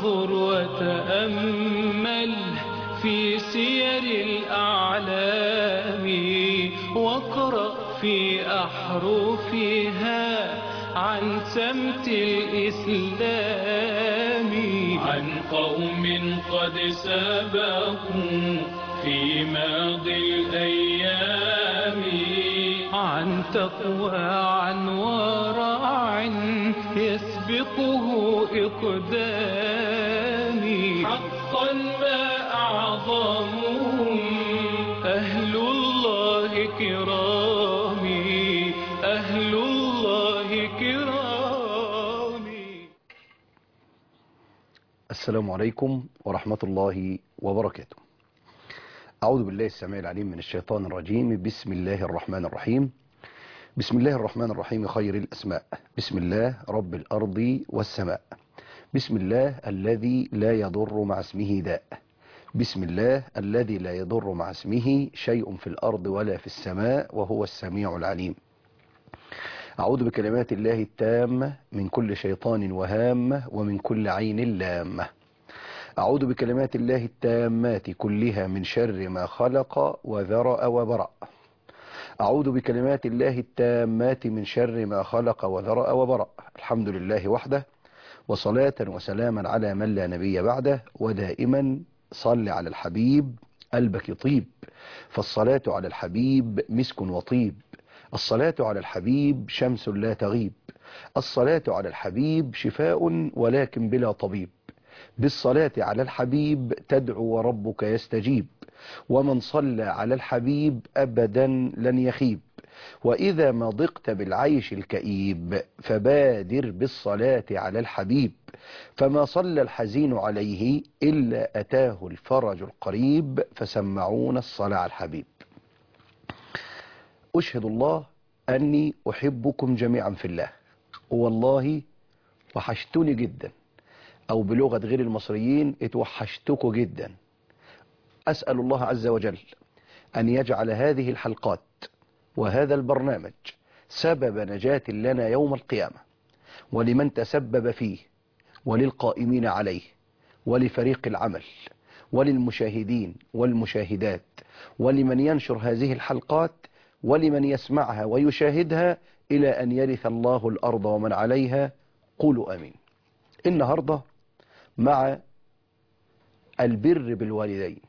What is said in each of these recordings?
وانظر وتأمل في سير الأعلام واقرأ في أحرفها عن سمت الإسلام عن قوم قد سبقوا في ماضي الأيام عن تقوى عن ورع يسبقه إقدامي حقا ما أعظمهم أهل الله كرامي أهل الله كرامي السلام عليكم ورحمة الله وبركاته أعوذ بالله السميع العليم من الشيطان الرجيم بسم الله الرحمن الرحيم بسم الله الرحمن الرحيم خير الأسماء بسم الله رب الأرض والسماء بسم الله الذي لا يضر مع اسمه داء بسم الله الذي لا يضر مع اسمه شيء في الأرض ولا في السماء وهو السميع العليم أعوذ بكلمات الله التامة من كل شيطان وهامة ومن كل عين لامة أعوذ بكلمات الله التامات كلها من شر ما خلق وذرأ وبرأ أعوذ بكلمات الله التامات من شر ما خلق وذرأ وبرأ الحمد لله وحده وصلاة وسلاما على من لا نبي بعده ودائما صل على الحبيب قلبك يطيب فالصلاة على الحبيب مسك وطيب الصلاة على الحبيب شمس لا تغيب الصلاة على الحبيب شفاء ولكن بلا طبيب بالصلاة على الحبيب تدعو وربك يستجيب ومن صلى على الحبيب أبدا لن يخيب وإذا ما ضقت بالعيش الكئيب فبادر بالصلاة على الحبيب فما صلى الحزين عليه إلا أتاه الفرج القريب فسمعون الصلاة على الحبيب أشهد الله أني أحبكم جميعا في الله والله وحشتني جدا أو بلغة غير المصريين اتوحشتكم جدا أسأل الله عز وجل أن يجعل هذه الحلقات وهذا البرنامج سبب نجاة لنا يوم القيامة ولمن تسبب فيه وللقائمين عليه ولفريق العمل وللمشاهدين والمشاهدات ولمن ينشر هذه الحلقات ولمن يسمعها ويشاهدها إلى أن يرث الله الأرض ومن عليها قولوا أمين النهاردة مع البر بالوالدين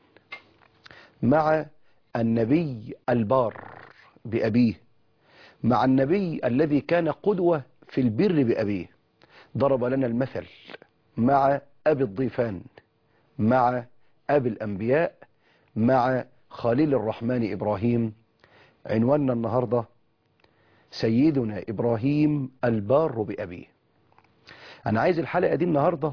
مع النبي البار بأبيه مع النبي الذي كان قدوة في البر بأبيه ضرب لنا المثل مع أبي الضيفان مع أبي الأنبياء مع خليل الرحمن إبراهيم عنواننا النهاردة سيدنا إبراهيم البار بأبيه أنا عايز الحلقة دي النهاردة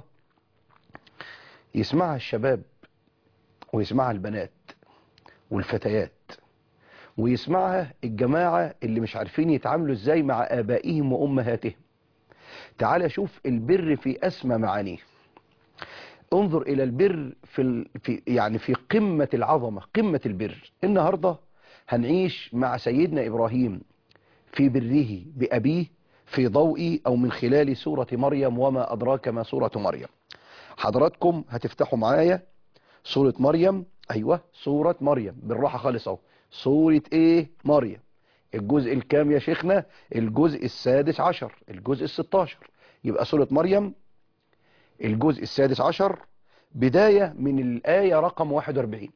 يسمعها الشباب ويسمعها البنات والفتيات ويسمعها الجماعة اللي مش عارفين يتعاملوا ازاي مع آبائهم وأمهاتهم تعال شوف البر في أسمى معانيه انظر إلى البر في, ال... في يعني في قمة العظمة قمة البر النهاردة هنعيش مع سيدنا إبراهيم في بره بأبيه في ضوء أو من خلال سورة مريم وما أدراك ما سورة مريم حضراتكم هتفتحوا معايا سورة مريم أيوة سورة مريم بالراحة خالص أهو سورة إيه مريم الجزء الكام يا شيخنا الجزء السادس عشر الجزء الستاشر يبقى سورة مريم الجزء السادس عشر بداية من الآية رقم 41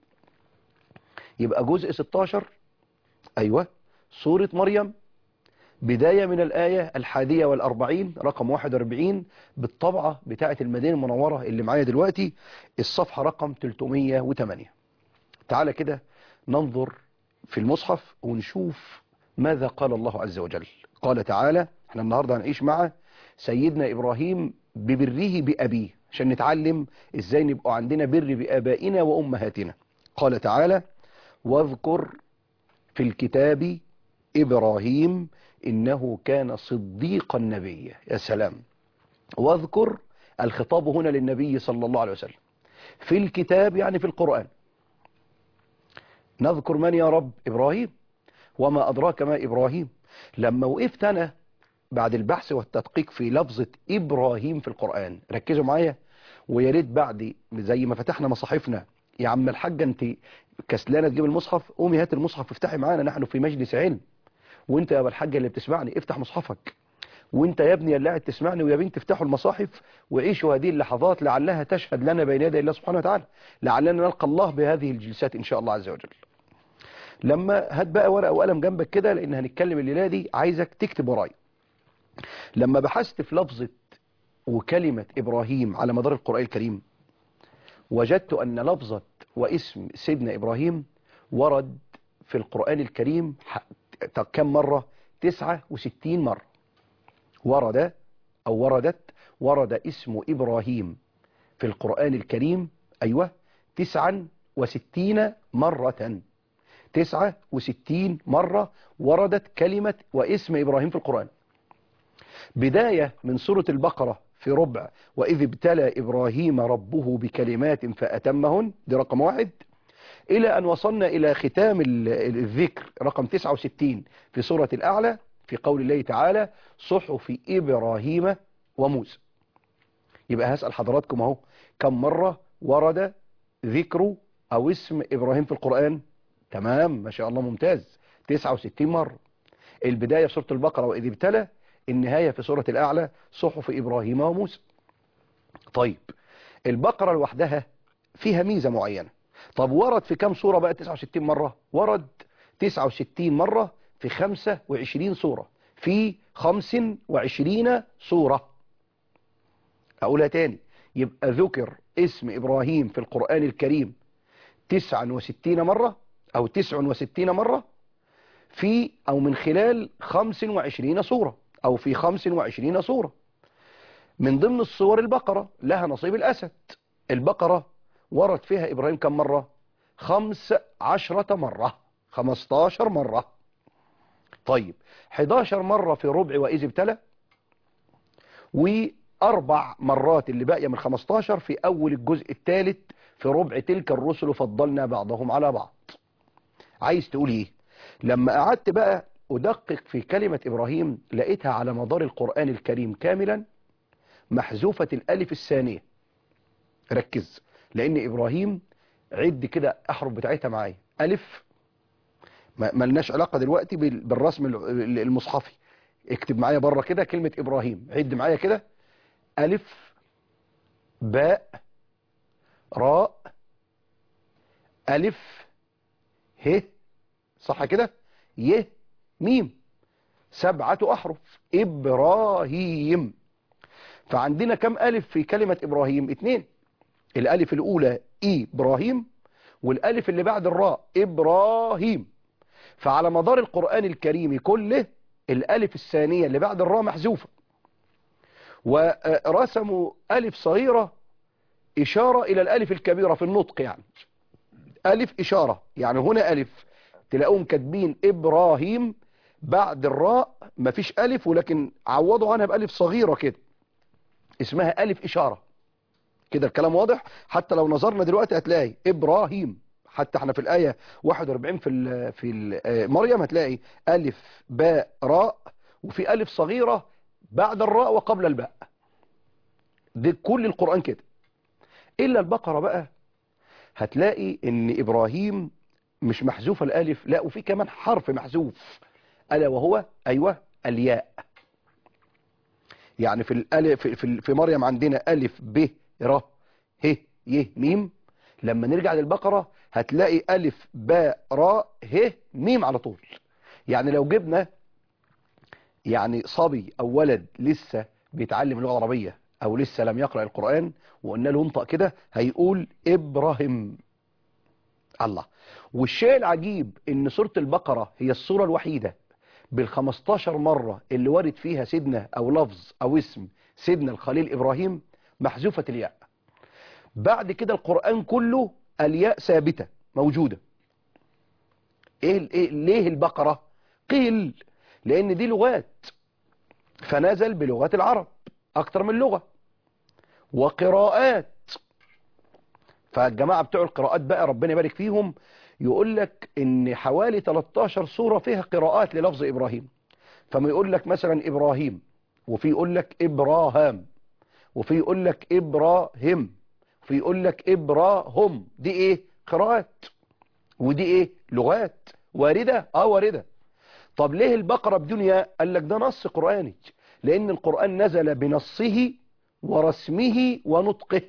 يبقى جزء 16 أيوة سورة مريم بداية من الآية الحادية والأربعين رقم 41 بالطبعة بتاعة المدينة المنورة اللي معايا دلوقتي الصفحة رقم 308 تعالى كده ننظر في المصحف ونشوف ماذا قال الله عز وجل قال تعالى احنا النهاردة هنعيش مع سيدنا إبراهيم ببره بأبيه عشان نتعلم ازاي نبقى عندنا بر بآبائنا وأمهاتنا قال تعالى واذكر في الكتاب إبراهيم إنه كان صديقا نبيا يا سلام واذكر الخطاب هنا للنبي صلى الله عليه وسلم في الكتاب يعني في القرآن نذكر من يا رب إبراهيم وما أدراك ما إبراهيم لما وقفت أنا بعد البحث والتدقيق في لفظة إبراهيم في القرآن ركزوا معايا ويا ريت بعد زي ما فتحنا مصاحفنا يا عم الحاجه انت كسلانه تجيب المصحف قومي هات المصحف افتحي معانا نحن في مجلس علم وانت يا ابا الحاجه اللي بتسمعني افتح مصحفك وانت يا ابني اللي قاعد تسمعني ويا بنت افتحوا المصاحف وعيشوا هذه اللحظات لعلها تشهد لنا بين يدي الله سبحانه وتعالى لعلنا نلقى الله بهذه الجلسات ان شاء الله عز وجل لما هات بقى ورقه وقلم جنبك كده لان هنتكلم الليله دي عايزك تكتب ورايا لما بحثت في لفظه وكلمه ابراهيم على مدار القران الكريم وجدت ان لفظه واسم سيدنا ابراهيم ورد في القران الكريم كم مره 69 مره ورد أو وردت ورد اسم إبراهيم في القرآن الكريم أيوة تسعا وستين مرة تسعة وستين مرة وردت كلمة واسم إبراهيم في القرآن بداية من سورة البقرة في ربع وإذ ابتلى إبراهيم ربه بكلمات فأتمهن دي رقم واحد إلى أن وصلنا إلى ختام الذكر رقم 69 في سورة الأعلى في قول الله تعالى صحف إبراهيم وموسى يبقى هسأل حضراتكم اهو كم مرة ورد ذكر أو اسم إبراهيم في القرآن تمام ما شاء الله ممتاز 69 مرة البداية في سورة البقرة وإذ ابتلى النهاية في سورة الأعلى صحف إبراهيم وموسى طيب البقرة لوحدها فيها ميزة معينة طب ورد في كم سورة بقى 69 مرة ورد 69 مرة في 25 سورة في 25 سورة أقولها تاني يبقى ذكر اسم إبراهيم في القرآن الكريم 69 مرة أو 69 مرة في أو من خلال 25 سورة أو في 25 سورة من ضمن الصور البقرة لها نصيب الأسد البقرة ورد فيها إبراهيم كم مرة خمس عشرة مرة 15 مرة طيب 11 مرة في ربع وإذ ابتلى وأربع مرات اللي باقية من 15 في أول الجزء الثالث في ربع تلك الرسل فضلنا بعضهم على بعض عايز تقول ايه لما قعدت بقى أدقق في كلمة إبراهيم لقيتها على مدار القرآن الكريم كاملا محذوفة الألف الثانية ركز لأن إبراهيم عد كده أحرف بتاعتها معايا ألف ما لناش علاقة دلوقتي بالرسم المصحفي اكتب معايا بره كده كلمة إبراهيم عد معايا كده ألف باء راء ألف ه صح كده ي ميم سبعة أحرف إبراهيم فعندنا كم ألف في كلمة إبراهيم اتنين الألف الأولى إبراهيم والألف اللي بعد الراء إبراهيم فعلى مدار القرآن الكريم كله الألف الثانية اللي بعد الراء محذوفة ورسموا ألف صغيرة إشارة إلى الألف الكبيرة في النطق يعني ألف إشارة يعني هنا ألف تلاقوهم كاتبين إبراهيم بعد الراء مفيش ألف ولكن عوضوا عنها بألف صغيرة كده اسمها ألف إشارة كده الكلام واضح حتى لو نظرنا دلوقتي هتلاقي إبراهيم حتى احنا في الآية 41 في ال في ال مريم هتلاقي ألف باء راء وفي ألف صغيرة بعد الراء وقبل الباء دي كل القرآن كده إلا البقرة بقى هتلاقي ان إبراهيم مش محذوفة الألف لا وفي كمان حرف محذوف ألا وهو أيوة الياء يعني في الألف في, في مريم عندنا ألف ب ر ه ي ميم لما نرجع للبقرة هتلاقي ألف باء راء ه ميم على طول يعني لو جبنا يعني صبي أو ولد لسه بيتعلم اللغة العربية أو لسه لم يقرأ القرآن وقلنا له انطق كده هيقول إبراهيم الله والشيء العجيب ان سورة البقرة هي السورة الوحيدة بال15 مرة اللي وارد فيها سيدنا او لفظ او اسم سيدنا الخليل ابراهيم محذوفة الياء بعد كده القرآن كله الياء ثابتة موجودة إيه إيه ليه البقرة قيل لان دي لغات فنزل بلغات العرب اكتر من لغة وقراءات فالجماعة بتوع القراءات بقى ربنا يبارك فيهم يقول لك ان حوالي 13 سورة فيها قراءات للفظ ابراهيم فما يقول لك مثلا ابراهيم وفي يقول لك ابراهام وفي يقول لك ابراهيم وفي يقول لك ابراهم دي ايه قراءات ودي ايه لغات واردة اه واردة طب ليه البقرة بدون ياء قال لك ده نص قرآني لان القرآن نزل بنصه ورسمه ونطقه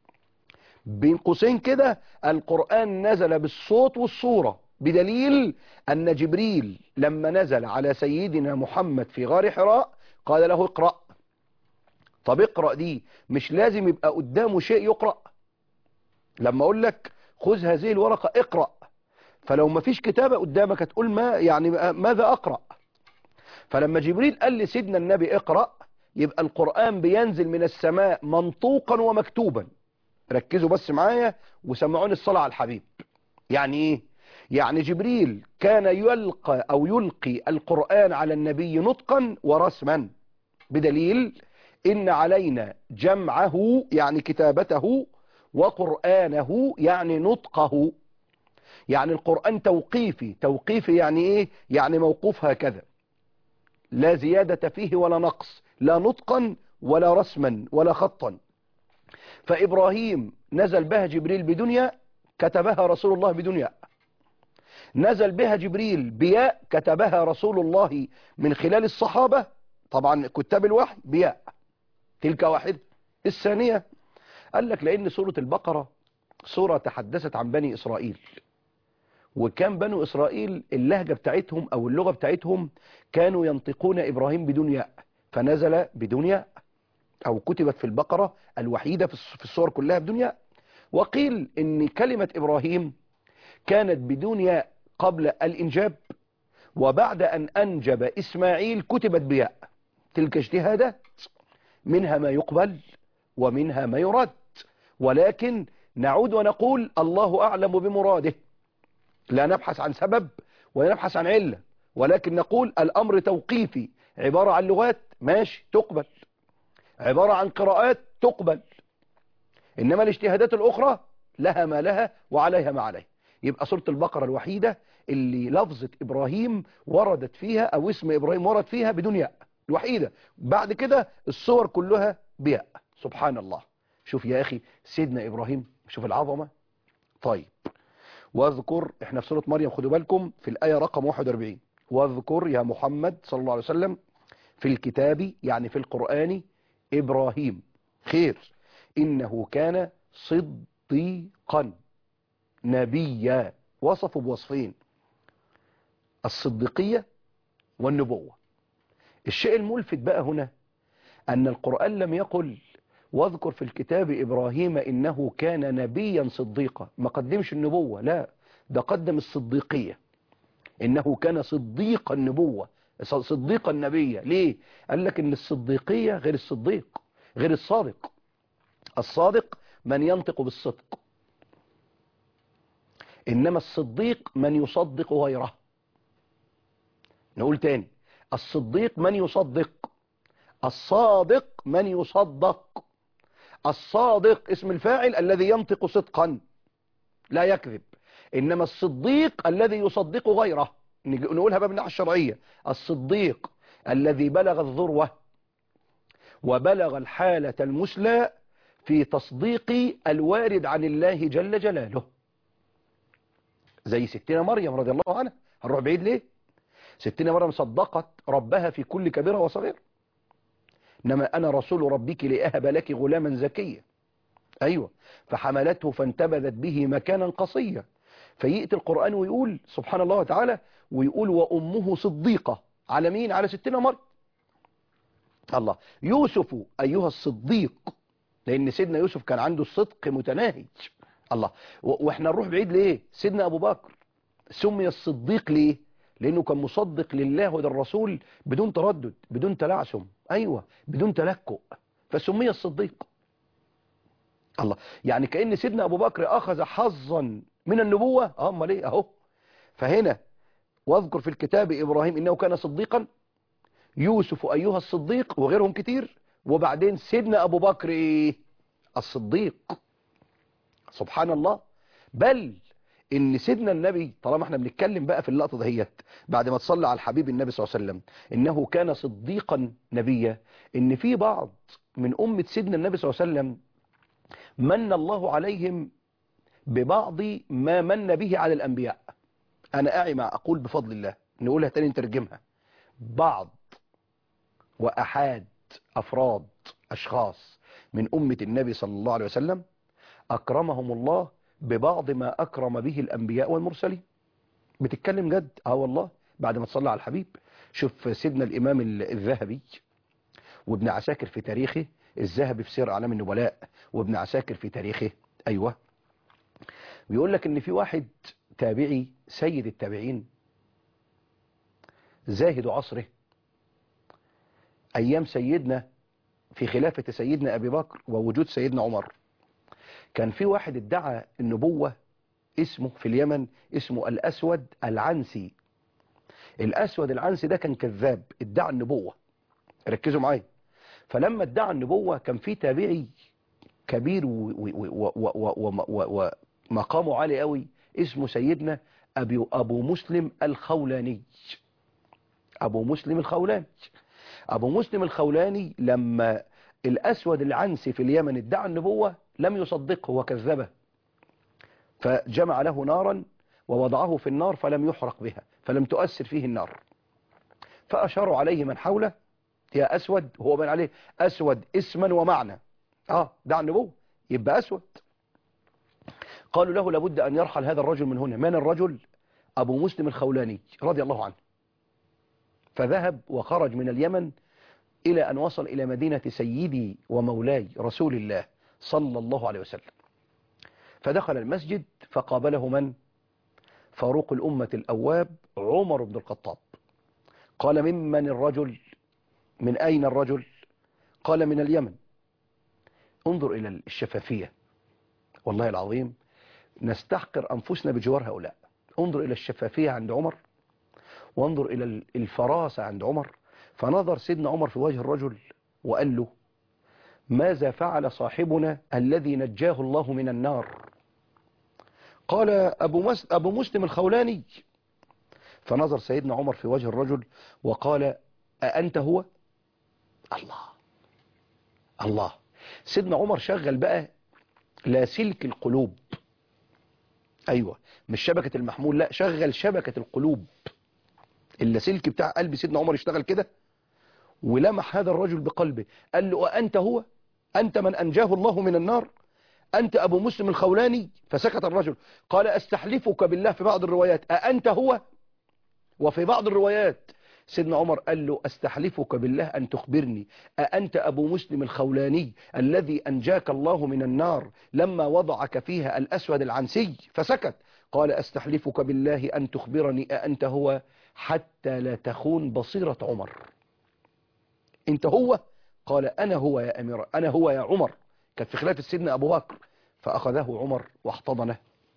بين قوسين كده القرآن نزل بالصوت والصورة بدليل أن جبريل لما نزل على سيدنا محمد في غار حراء قال له اقرأ طب اقرأ دي مش لازم يبقى قدامه شيء يقرأ لما اقول لك خذ هذه الورقة اقرأ فلو ما فيش كتابة قدامك هتقول ما يعني ماذا اقرأ فلما جبريل قال لسيدنا النبي اقرأ يبقى القرآن بينزل من السماء منطوقا ومكتوبا ركزوا بس معايا وسمعوني الصلاة على الحبيب يعني ايه يعني جبريل كان يلقى او يلقي القرآن على النبي نطقا ورسما بدليل ان علينا جمعه يعني كتابته وقرآنه يعني نطقه يعني القرآن توقيفي توقيفي يعني ايه يعني موقوف هكذا لا زيادة فيه ولا نقص لا نطقا ولا رسما ولا خطا فإبراهيم نزل بها جبريل بدنيا كتبها رسول الله بدنيا نزل بها جبريل بياء كتبها رسول الله من خلال الصحابة طبعا كتاب الوحي بياء تلك واحدة الثانية قال لك لأن سورة البقرة سورة تحدثت عن بني إسرائيل وكان بنو إسرائيل اللهجة بتاعتهم أو اللغة بتاعتهم كانوا ينطقون إبراهيم بدون ياء فنزل بدون ياء أو كتبت في البقرة الوحيدة في الصور كلها بدون ياء وقيل إن كلمة إبراهيم كانت بدون ياء قبل الإنجاب وبعد أن أنجب إسماعيل كتبت بياء تلك اجتهادات منها ما يقبل ومنها ما يرد ولكن نعود ونقول الله أعلم بمراده لا نبحث عن سبب ولا نبحث عن علة ولكن نقول الأمر توقيفي عبارة عن لغات ماشي تقبل عبارة عن قراءات تقبل إنما الاجتهادات الأخرى لها ما لها وعليها ما عليه يبقى سورة البقرة الوحيدة اللي لفظة إبراهيم وردت فيها أو اسم إبراهيم ورد فيها بدون ياء الوحيدة بعد كده الصور كلها بياء سبحان الله شوف يا أخي سيدنا إبراهيم شوف العظمة طيب واذكر احنا في سورة مريم خدوا بالكم في الآية رقم 41 واذكر يا محمد صلى الله عليه وسلم في الكتاب يعني في القرآن إبراهيم خير إنه كان صديقا نبيا وصفوا بوصفين الصديقية والنبوة الشيء الملفت بقى هنا أن القرآن لم يقل واذكر في الكتاب إبراهيم إنه كان نبيا صديقا ما قدمش النبوة لا ده قدم الصديقية إنه كان صديق النبوة صديق النبي ليه قال لك إن الصديقية غير الصديق غير الصادق الصادق من ينطق بالصدق إنما الصديق من يصدق غيره نقول تاني الصديق من يصدق الصادق من يصدق الصادق اسم الفاعل الذي ينطق صدقا لا يكذب إنما الصديق الذي يصدق غيره نقولها بقى من الناحية الشرعية الصديق الذي بلغ الذروة وبلغ الحالة المسلى في تصديق الوارد عن الله جل جلاله زي ستنا مريم رضي الله عنها هنروح بعيد ليه ستنا مريم صدقت ربها في كل كبيرة وصغير إنما أنا رسول ربك لأهب لك غلاما زكيا أيوة فحملته فانتبذت به مكانا قصيا فيأتي القرآن ويقول سبحان الله وتعالى ويقول وأمه صديقة على مين على ستنا مريم الله يوسف أيها الصديق لأن سيدنا يوسف كان عنده الصدق متناهج الله واحنا نروح بعيد ليه سيدنا أبو بكر سمي الصديق ليه لأنه كان مصدق لله وللرسول بدون تردد بدون تلعثم أيوة بدون تلكؤ فسمي الصديق الله يعني كأن سيدنا أبو بكر أخذ حظا من النبوة اه امال ايه اهو فهنا واذكر في الكتاب إبراهيم إنه كان صديقا يوسف أيها الصديق وغيرهم كتير وبعدين سيدنا أبو بكر إيه الصديق سبحان الله بل ان سيدنا النبي طالما احنا بنتكلم بقى في اللقطة دهيت بعد ما تصلى على الحبيب النبي صلى الله عليه وسلم انه كان صديقا نبيا ان في بعض من أمة سيدنا النبي صلى الله عليه وسلم من الله عليهم ببعض ما من به على الأنبياء أنا أعي مع أقول بفضل الله نقولها تاني نترجمها بعض وأحاد أفراد أشخاص من أمة النبي صلى الله عليه وسلم أكرمهم الله ببعض ما أكرم به الأنبياء والمرسلين بتتكلم جد اه والله بعد ما تصلى على الحبيب شوف سيدنا الإمام الذهبي وابن عساكر في تاريخه الذهبي في سير أعلام النبلاء وابن عساكر في تاريخه أيوة بيقول لك ان في واحد تابعي سيد التابعين زاهد عصره ايام سيدنا في خلافة سيدنا ابي بكر ووجود سيدنا عمر كان في واحد ادعى النبوة اسمه في اليمن اسمه الاسود العنسي الاسود العنسي ده كان كذاب ادعى النبوة ركزوا معايا فلما ادعى النبوة كان في تابعي كبير ومقامه عالي قوي اسمه سيدنا أبي أبو مسلم الخولاني أبو مسلم الخولاني أبو مسلم الخولاني لما الأسود العنسي في اليمن ادعى النبوة لم يصدقه وكذبه فجمع له نارا ووضعه في النار فلم يحرق بها فلم تؤثر فيه النار فأشاروا عليه من حوله يا أسود هو من عليه أسود اسما ومعنى آه دع النبوة يبقى أسود قالوا له لابد أن يرحل هذا الرجل من هنا من الرجل أبو مسلم الخولاني رضي الله عنه فذهب وخرج من اليمن إلى أن وصل إلى مدينة سيدي ومولاي رسول الله صلى الله عليه وسلم فدخل المسجد فقابله من فاروق الأمة الأواب عمر بن الخطاب قال ممن الرجل من أين الرجل قال من اليمن انظر إلى الشفافية والله العظيم نستحقر أنفسنا بجوار هؤلاء انظر إلى الشفافية عند عمر وانظر إلى الفراسة عند عمر فنظر سيدنا عمر في وجه الرجل وقال له ماذا فعل صاحبنا الذي نجاه الله من النار قال أبو, مس أبو مسلم الخولاني فنظر سيدنا عمر في وجه الرجل وقال أأنت هو الله الله سيدنا عمر شغل بقى لاسلك القلوب ايوه مش شبكة المحمول لا شغل شبكة القلوب اللاسلك بتاع قلب سيدنا عمر اشتغل كده ولمح هذا الرجل بقلبه قال له أنت هو أنت من أنجاه الله من النار أنت أبو مسلم الخولاني فسكت الرجل قال أستحلفك بالله في بعض الروايات أأنت هو وفي بعض الروايات سيدنا عمر قال له أستحلفك بالله أن تخبرني أأنت أبو مسلم الخولاني الذي أنجاك الله من النار لما وضعك فيها الأسود العنسي فسكت قال أستحلفك بالله أن تخبرني أأنت هو حتى لا تخون بصيرة عمر انت هو قال أنا هو يا أمير أنا هو يا عمر كانت في خلافة سيدنا أبو بكر فأخذه عمر واحتضنه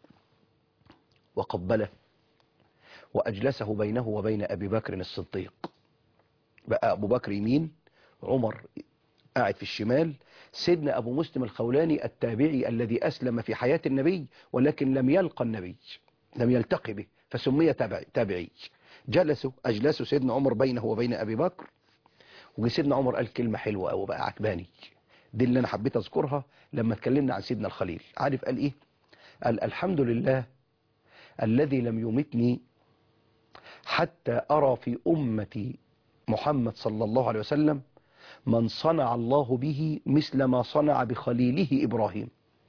وقبله وأجلسه بينه وبين أبي بكر الصديق بقى أبو بكر يمين عمر قاعد في الشمال سيدنا أبو مسلم الخولاني التابعي الذي أسلم في حياة النبي ولكن لم يلقى النبي لم يلتقي به فسمي تابعي, تابعي. جلسوا أجلسوا سيدنا عمر بينه وبين أبي بكر وسيدنا عمر قال كلمة حلوة أو بقى عجباني دي اللي أنا حبيت أذكرها لما اتكلمنا عن سيدنا الخليل عارف قال إيه قال الحمد لله الذي لم يمتني حتى أرى في أمة محمد صلى الله عليه وسلم من صنع الله به مثل ما صنع بخليله إبراهيم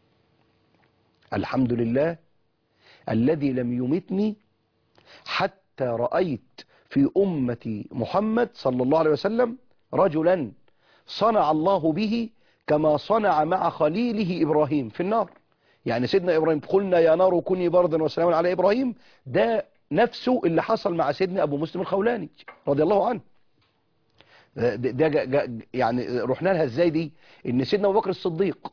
الحمد لله الذي لم يمتني حتى رأيت في أمة محمد صلى الله عليه وسلم رجلا صنع الله به كما صنع مع خليله إبراهيم في النار يعني سيدنا إبراهيم قلنا يا نار كوني بردا وسلاما على إبراهيم ده نفسه اللي حصل مع سيدنا أبو مسلم الخولاني رضي الله عنه ده, ده جا جا يعني رحنا لها ازاي دي ان سيدنا ابو بكر الصديق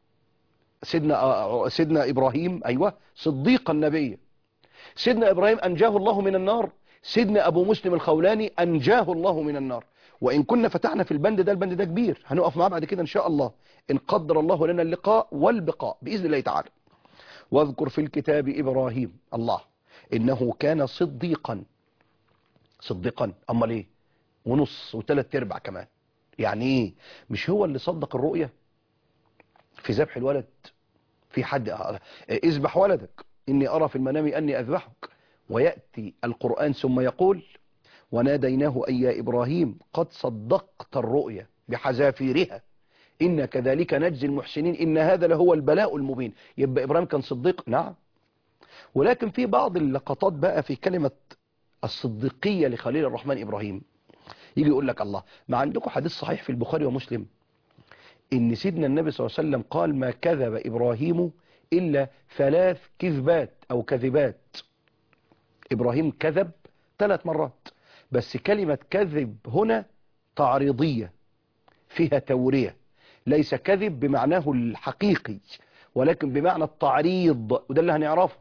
سيدنا سيدنا ابراهيم ايوه صديق النبي سيدنا ابراهيم انجاه الله من النار سيدنا ابو مسلم الخولاني انجاه الله من النار وان كنا فتحنا في البند ده البند ده كبير هنقف معاه بعد كده ان شاء الله ان قدر الله لنا اللقاء والبقاء باذن الله تعالى واذكر في الكتاب ابراهيم الله انه كان صديقا صديقا امال ايه ونص وثلاث ارباع كمان يعني ايه مش هو اللي صدق الرؤية في ذبح الولد في حد اذبح ولدك إني أرى في المنام أني أذبحك ويأتي القرآن ثم يقول وناديناه أي يا إبراهيم قد صدقت الرؤيا بحذافيرها إن كذلك نجزي المحسنين إن هذا لهو البلاء المبين يبقى إبراهيم كان صديق نعم ولكن في بعض اللقطات بقى في كلمة الصديقية لخليل الرحمن إبراهيم يجي يقول لك الله ما عندكم حديث صحيح في البخاري ومسلم إن سيدنا النبي صلى الله عليه وسلم قال ما كذب إبراهيم إلا ثلاث كذبات أو كذبات إبراهيم كذب ثلاث مرات بس كلمة كذب هنا تعريضية فيها تورية ليس كذب بمعناه الحقيقي ولكن بمعنى التعريض وده اللي هنعرفه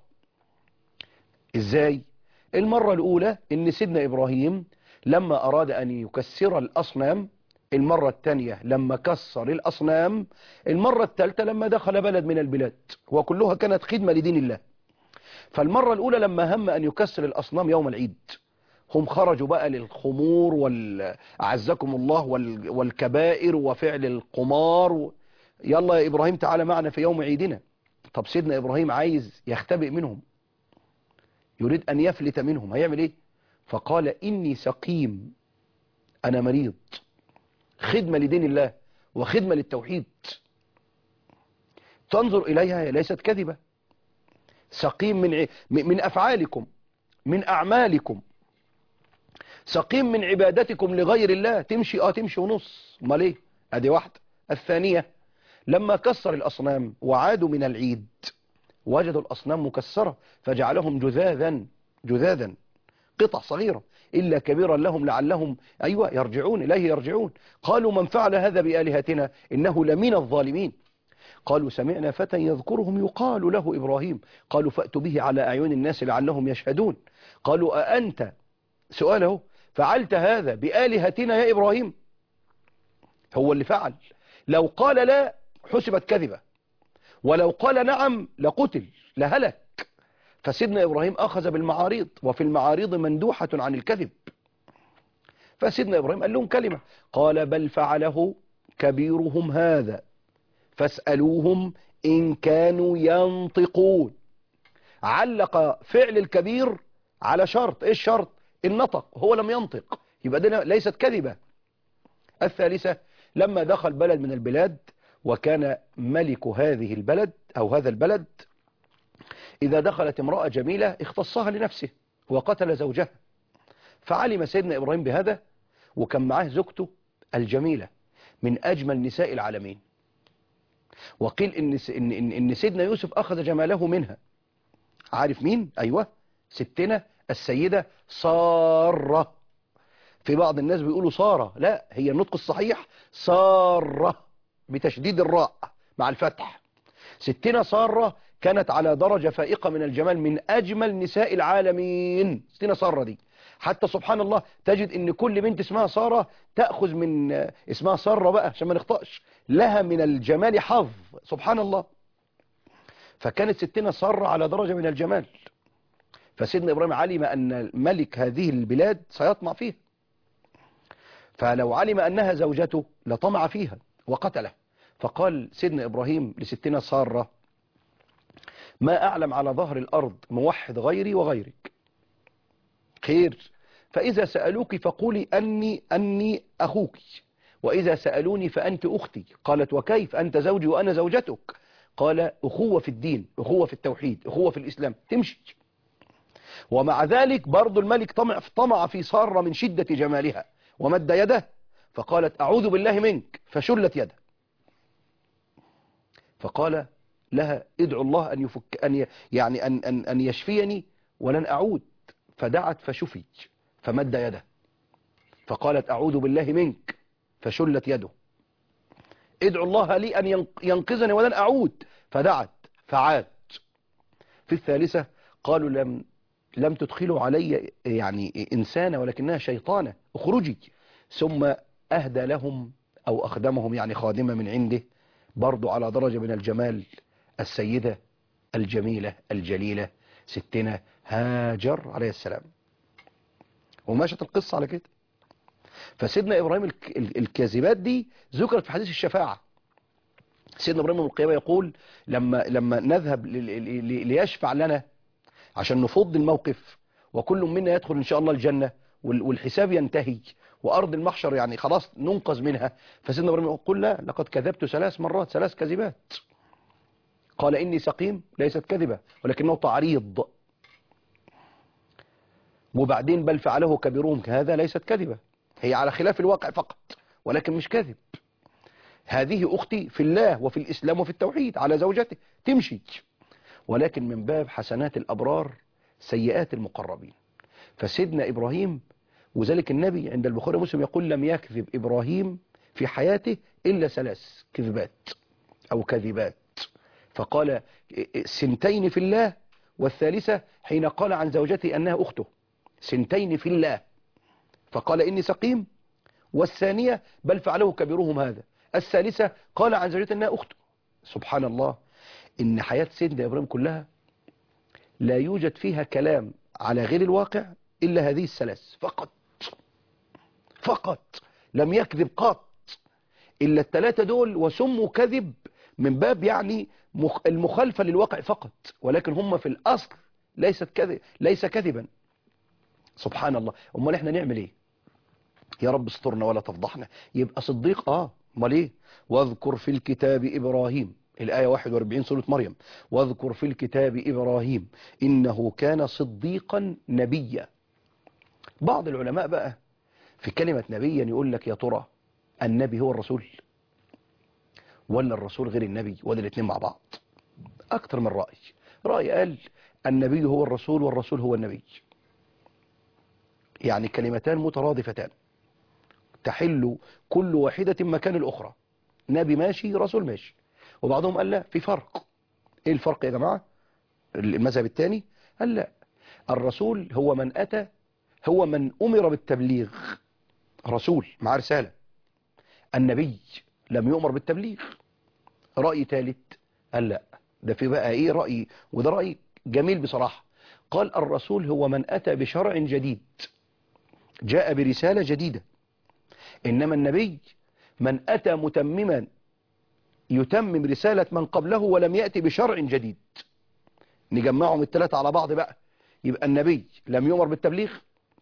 ازاي المرة الاولى ان سيدنا ابراهيم لما اراد ان يكسر الاصنام المرة الثانية لما كسر الاصنام المرة الثالثة لما دخل بلد من البلاد وكلها كانت خدمة لدين الله فالمرة الاولى لما هم ان يكسر الاصنام يوم العيد هم خرجوا بقى للخمور والأعزكم الله وال- والكبائر وفعل القمار و... يلا يا إبراهيم تعالى معنا في يوم عيدنا طب سيدنا إبراهيم عايز يختبئ منهم يريد أن يفلت منهم هيعمل إيه فقال إني سقيم أنا مريض خدمة لدين الله وخدمة للتوحيد تنظر إليها هي ليست كذبة سقيم من ع- من أفعالكم من أعمالكم سقيم من عبادتكم لغير الله تمشي اه تمشي ونص امال ايه ادي واحده الثانيه لما كسر الاصنام وعادوا من العيد وجدوا الاصنام مكسره فجعلهم جذاذا جذاذا قطع صغيره الا كبيرا لهم لعلهم ايوه يرجعون اليه يرجعون قالوا من فعل هذا بالهتنا انه لمن الظالمين قالوا سمعنا فتى يذكرهم يقال له ابراهيم قالوا فاتوا به على اعين الناس لعلهم يشهدون قالوا أأنت سؤاله فعلت هذا بآلهتنا يا إبراهيم هو اللي فعل لو قال لا حسبت كذبة ولو قال نعم لقتل لهلك فسيدنا إبراهيم أخذ بالمعاريض وفي المعاريض مندوحة عن الكذب فسيدنا إبراهيم قال لهم كلمة قال بل فعله كبيرهم هذا فاسألوهم إن كانوا ينطقون علق فعل الكبير على شرط ايه الشرط النطق هو لم ينطق يبقى دي ليست كذبة الثالثة لما دخل بلد من البلاد وكان ملك هذه البلد او هذا البلد اذا دخلت امرأة جميلة اختصها لنفسه وقتل زوجها فعلم سيدنا ابراهيم بهذا وكان معاه زوجته الجميلة من اجمل نساء العالمين وقيل ان ان ان, إن سيدنا يوسف اخذ جماله منها عارف مين ايوه ستنا السيدة سارة في بعض الناس بيقولوا سارة لا هي النطق الصحيح سارة بتشديد الراء مع الفتح ستنا سارة كانت على درجة فائقة من الجمال من أجمل نساء العالمين ستنا سارة دي حتى سبحان الله تجد ان كل بنت اسمها سارة تأخذ من اسمها سارة بقى عشان ما نخطأش لها من الجمال حظ سبحان الله فكانت ستنا سارة على درجة من الجمال فسيدنا إبراهيم علم أن ملك هذه البلاد سيطمع فيها فلو علم أنها زوجته لطمع فيها وقتله فقال سيدنا إبراهيم لستنا سارة ما أعلم على ظهر الأرض موحد غيري وغيرك خير فإذا سألوك فقولي أني أني أخوك وإذا سألوني فأنت أختي قالت وكيف أنت زوجي وأنا زوجتك قال أخوة في الدين أخوة في التوحيد أخوة في الإسلام تمشي ومع ذلك برضو الملك طمع طمع في سارة من شدة جمالها ومد يده فقالت أعوذ بالله منك فشلت يده فقال لها ادعو الله أن يفك أن ي- يعني أن أن أن يشفيني ولن أعود فدعت فشفي فمد يده فقالت أعوذ بالله منك فشلت يده ادعو الله لي أن ينق- ينقذني ولن أعود فدعت فعاد في الثالثة قالوا لم لم تدخلوا علي يعني إنسانة ولكنها شيطانة اخرجي ثم أهدى لهم أو أخدمهم يعني خادمة من عنده برضو على درجة من الجمال السيدة الجميلة الجليلة ستنا هاجر عليه السلام وماشت القصة على كده فسيدنا إبراهيم الك- ال- الكاذبات دي ذكرت في حديث الشفاعة سيدنا إبراهيم يوم القيامة يقول لما لما نذهب ل- ل- ل- ليشفع لنا عشان نفض الموقف وكل منا يدخل إن شاء الله الجنة وال- والحساب ينتهي وأرض المحشر يعني خلاص ننقذ منها فسيدنا إبراهيم يقول لا لقد كذبت ثلاث مرات ثلاث كذبات قال إني سقيم ليست كذبة ولكنه تعريض وبعدين بل فعله كبيرهم هذا ليست كذبة هي على خلاف الواقع فقط ولكن مش كذب هذه أختي في الله وفي الإسلام وفي التوحيد على زوجته تمشي ولكن من باب حسنات الأبرار سيئات المقربين فسيدنا إبراهيم وذلك النبي عند البخاري ومسلم يقول لم يكذب إبراهيم في حياته إلا ثلاث كذبات أو كذبات فقال سنتين في الله والثالثة حين قال عن زوجته أنها أخته سنتين في الله فقال إني سقيم والثانية بل فعله كبيرهم هذا الثالثة قال عن زوجته أنها أخته سبحان الله إن حياة سيدنا إبراهيم كلها لا يوجد فيها كلام على غير الواقع إلا هذه الثلاث فقط فقط لم يكذب قط إلا الثلاثة دول وسموا كذب من باب يعني مخ المخالفة للواقع فقط ولكن هم في الأصل ليست كذب ليس كذبا سبحان الله امال احنا نعمل ايه يا رب استرنا ولا تفضحنا يبقى صديق اه امال ايه واذكر في الكتاب ابراهيم الآية 41 سورة مريم واذكر في الكتاب إبراهيم إنه كان صديقا نبيا بعض العلماء بقى في كلمة نبيا يقول لك يا ترى النبي هو الرسول ولا الرسول غير النبي ولا الاثنين مع بعض أكتر من رأي رأي قال النبي هو الرسول والرسول هو النبي يعني كلمتان مترادفتان تحل كل واحدة مكان الأخرى نبي ماشي رسول ماشي وبعضهم قال لا في فرق ايه الفرق يا جماعة المذهب الثاني قال لا الرسول هو من أتى هو من أمر بالتبليغ رسول مع رسالة النبي لم يؤمر بالتبليغ رأي ثالث قال لا ده في بقى ايه رأي وده رأي جميل بصراحة قال الرسول هو من أتى بشرع جديد جاء برسالة جديدة إنما النبي من أتى متمما يتمم رسالة من قبله ولم يأتي بشرع جديد نجمعهم الثلاثة على بعض بقى يبقى النبي لم يؤمر بالتبليغ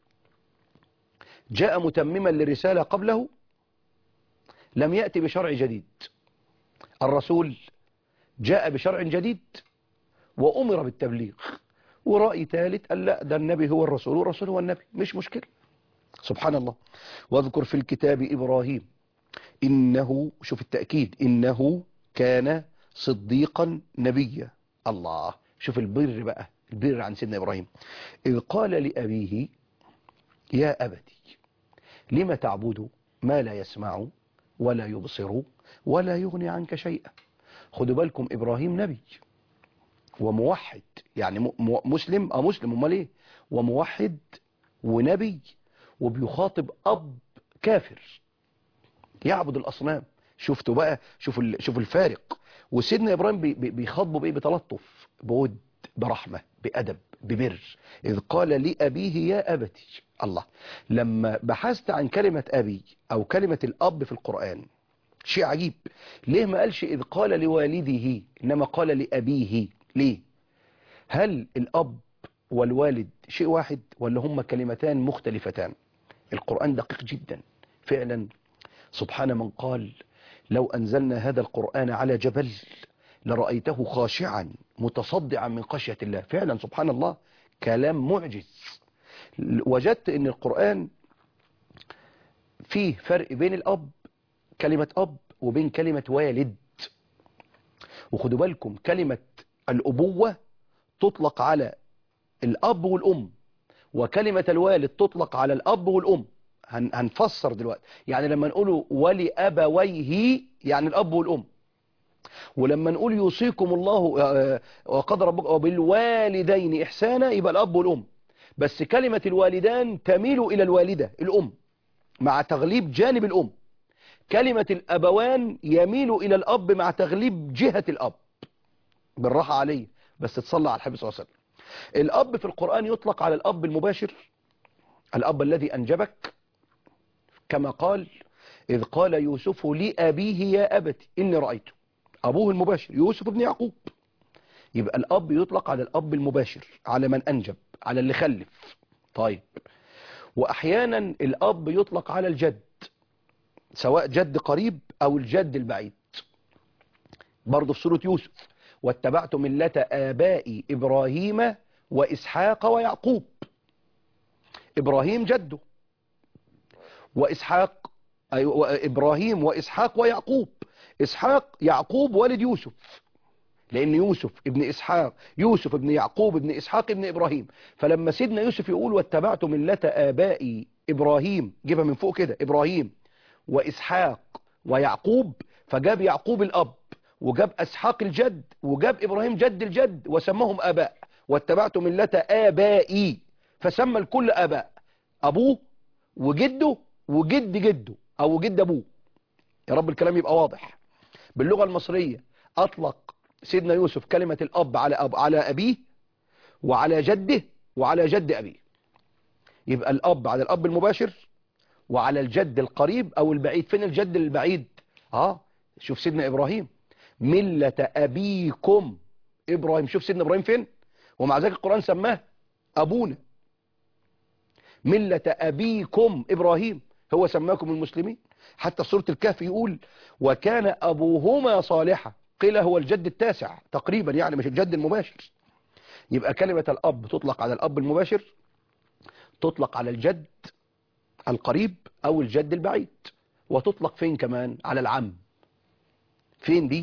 جاء متمما لرسالة قبله لم يأتي بشرع جديد الرسول جاء بشرع جديد وأمر بالتبليغ ورأي ثالث قال لا ده النبي هو الرسول والرسول هو النبي مش مشكلة سبحان الله واذكر في الكتاب إبراهيم إنه شوف التأكيد إنه كان صديقا نبيا الله شوف البر بقى البر عن سيدنا إبراهيم إذ قال لأبيه يا أبتي لم تعبد ما لا يسمع ولا يبصر ولا يغني عنك شيئا خدوا بالكم إبراهيم نبي وموحد يعني م- م- مسلم اه مسلم امال ايه وموحد ونبي وبيخاطب اب كافر يعبد الاصنام شفتوا بقى شوفوا ال- شوفوا الفارق وسيدنا ابراهيم بي- بي- بيخاطبه بايه بتلطف بود برحمه بادب ببر اذ قال لابيه يا ابتي الله لما بحثت عن كلمه ابي او كلمه الاب في القران شيء عجيب ليه ما قالش إذ قال لوالده إنما قال لأبيه ليه هل الأب والوالد شيء واحد ولا هما كلمتان مختلفتان القرآن دقيق جدا فعلا سبحان من قال لو أنزلنا هذا القرآن على جبل لرأيته خاشعا متصدعا من خشية الله فعلا سبحان الله كلام معجز وجدت ان القرآن فيه فرق بين الأب كلمة أب وبين كلمة والد وخدوا بالكم كلمة الأبوة تطلق على الأب والأم وكلمة الوالد تطلق على الأب والأم هن هنفسر دلوقتي يعني لما نقوله ولأبويه يعني الأب والأم ولما نقول يوصيكم الله آه، وقد ربك وبالوالدين إحسانا يبقى الأب والأم بس كلمة الوالدان تميل إلى الوالدة الأم مع تغليب جانب الأم كلمة الأبوان يميل إلى الأب مع تغليب جهة الأب بالراحة عليه بس تصلى على الحبيب صلى الله عليه وسلم الأب في القرآن يطلق على الأب المباشر الأب الذي أنجبك كما قال إذ قال يوسف لأبيه يا أبت إني رأيته أبوه المباشر يوسف بن يعقوب يبقى الأب يطلق على الأب المباشر على من أنجب على اللي خلف طيب وأحيانا الأب يطلق على الجد سواء جد قريب أو الجد البعيد برضه في سورة يوسف واتبعت ملة آبائي إبراهيم وإسحاق ويعقوب إبراهيم جده وإسحاق أيوة إبراهيم وإسحاق ويعقوب إسحاق يعقوب والد يوسف لأن يوسف ابن إسحاق يوسف ابن يعقوب ابن إسحاق ابن إبراهيم فلما سيدنا يوسف يقول واتبعت ملة آبائي إبراهيم جيبها من فوق كده إبراهيم وإسحاق ويعقوب فجاب يعقوب الأب وجاب أسحاق الجد وجاب إبراهيم جد الجد وسماهم آباء واتبعت ملة آبائي فسمى الكل آباء أبوه وجده وجد جده أو جد أبوه يا رب الكلام يبقى واضح باللغة المصرية أطلق سيدنا يوسف كلمة الأب على أب على أبيه وعلى جده وعلى جد أبيه يبقى الأب على الأب المباشر وعلى الجد القريب أو البعيد فين الجد البعيد آه شوف سيدنا إبراهيم ملة أبيكم إبراهيم شوف سيدنا إبراهيم فين ومع ذلك القرآن سماه أبونا ملة أبيكم إبراهيم هو سماكم المسلمين حتى في سورة الكهف يقول وكان أبوهما صالحا قيل هو الجد التاسع تقريبا يعني مش الجد المباشر يبقى كلمة الأب تطلق على الأب المباشر تطلق على الجد القريب أو الجد البعيد وتطلق فين كمان على العم فين دي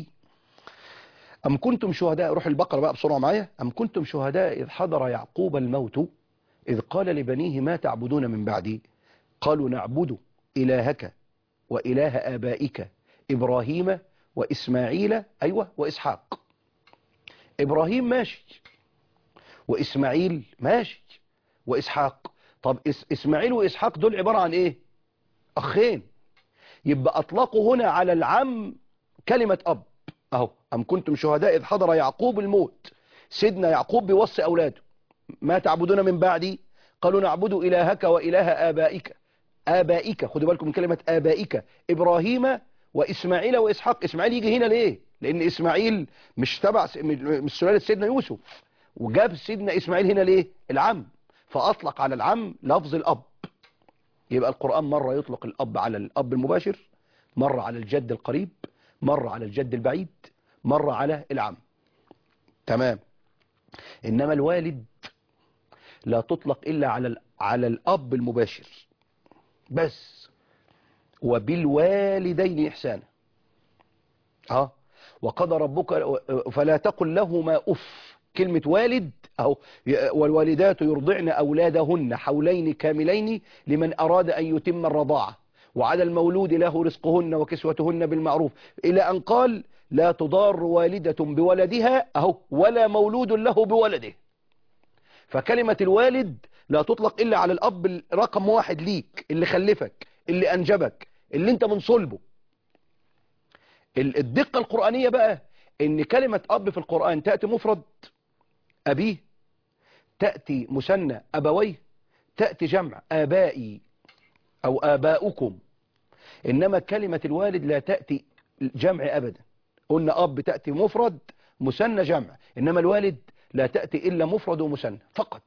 أم كنتم شهداء روح البقرة بقى بسرعة معايا أم كنتم شهداء إذ حضر يعقوب الموت إذ قال لبنيه ما تعبدون من بعدي قالوا نعبد إلهك وإله آبائك إبراهيم وإسماعيل أيوة وإسحاق إبراهيم ماشي وإسماعيل ماشي وإسحاق طب إس إسماعيل وإسحاق دول عبارة عن إيه أخين يبقى أطلقوا هنا على العم كلمة أب أهو أم كنتم شهداء إذ حضر يعقوب الموت سيدنا يعقوب بيوصي أولاده ما تعبدون من بعدي قالوا نعبد إلهك وإله آبائك آبائك خدوا بالكم من كلمة آبائك إبراهيم وإسماعيل وإسحاق إسماعيل يجي هنا ليه لأن إسماعيل مش تبع مش سلالة سيدنا يوسف وجاب سيدنا إسماعيل هنا ليه العم فأطلق على العم لفظ الأب يبقى القرآن مرة يطلق الأب على الأب المباشر مرة على الجد القريب مرة على الجد البعيد مرة على العم تمام إنما الوالد لا تطلق إلا على على الأب المباشر بس وبالوالدين إحسانا اه وقضى ربك فلا تقل لهما أف كلمة والد أهو والوالدات يرضعن أولادهن حولين كاملين لمن أراد أن يتم الرضاعة وعلى المولود له رزقهن وكسوتهن بالمعروف إلى أن قال لا تضار والدة بولدها أهو ولا مولود له بولده فكلمة الوالد لا تطلق إلا على الأب رقم واحد ليك اللي خلفك اللي أنجبك اللي انت من صلبه الدقة القرآنية بقى ان كلمة أب في القرآن تأتي مفرد أبيه تأتي مثنى أبويه تأتي جمع آبائي أو آباؤكم إنما كلمة الوالد لا تأتي جمع أبدا قلنا أب تأتي مفرد مثنى جمع إنما الوالد لا تأتي إلا مفرد ومثنى فقط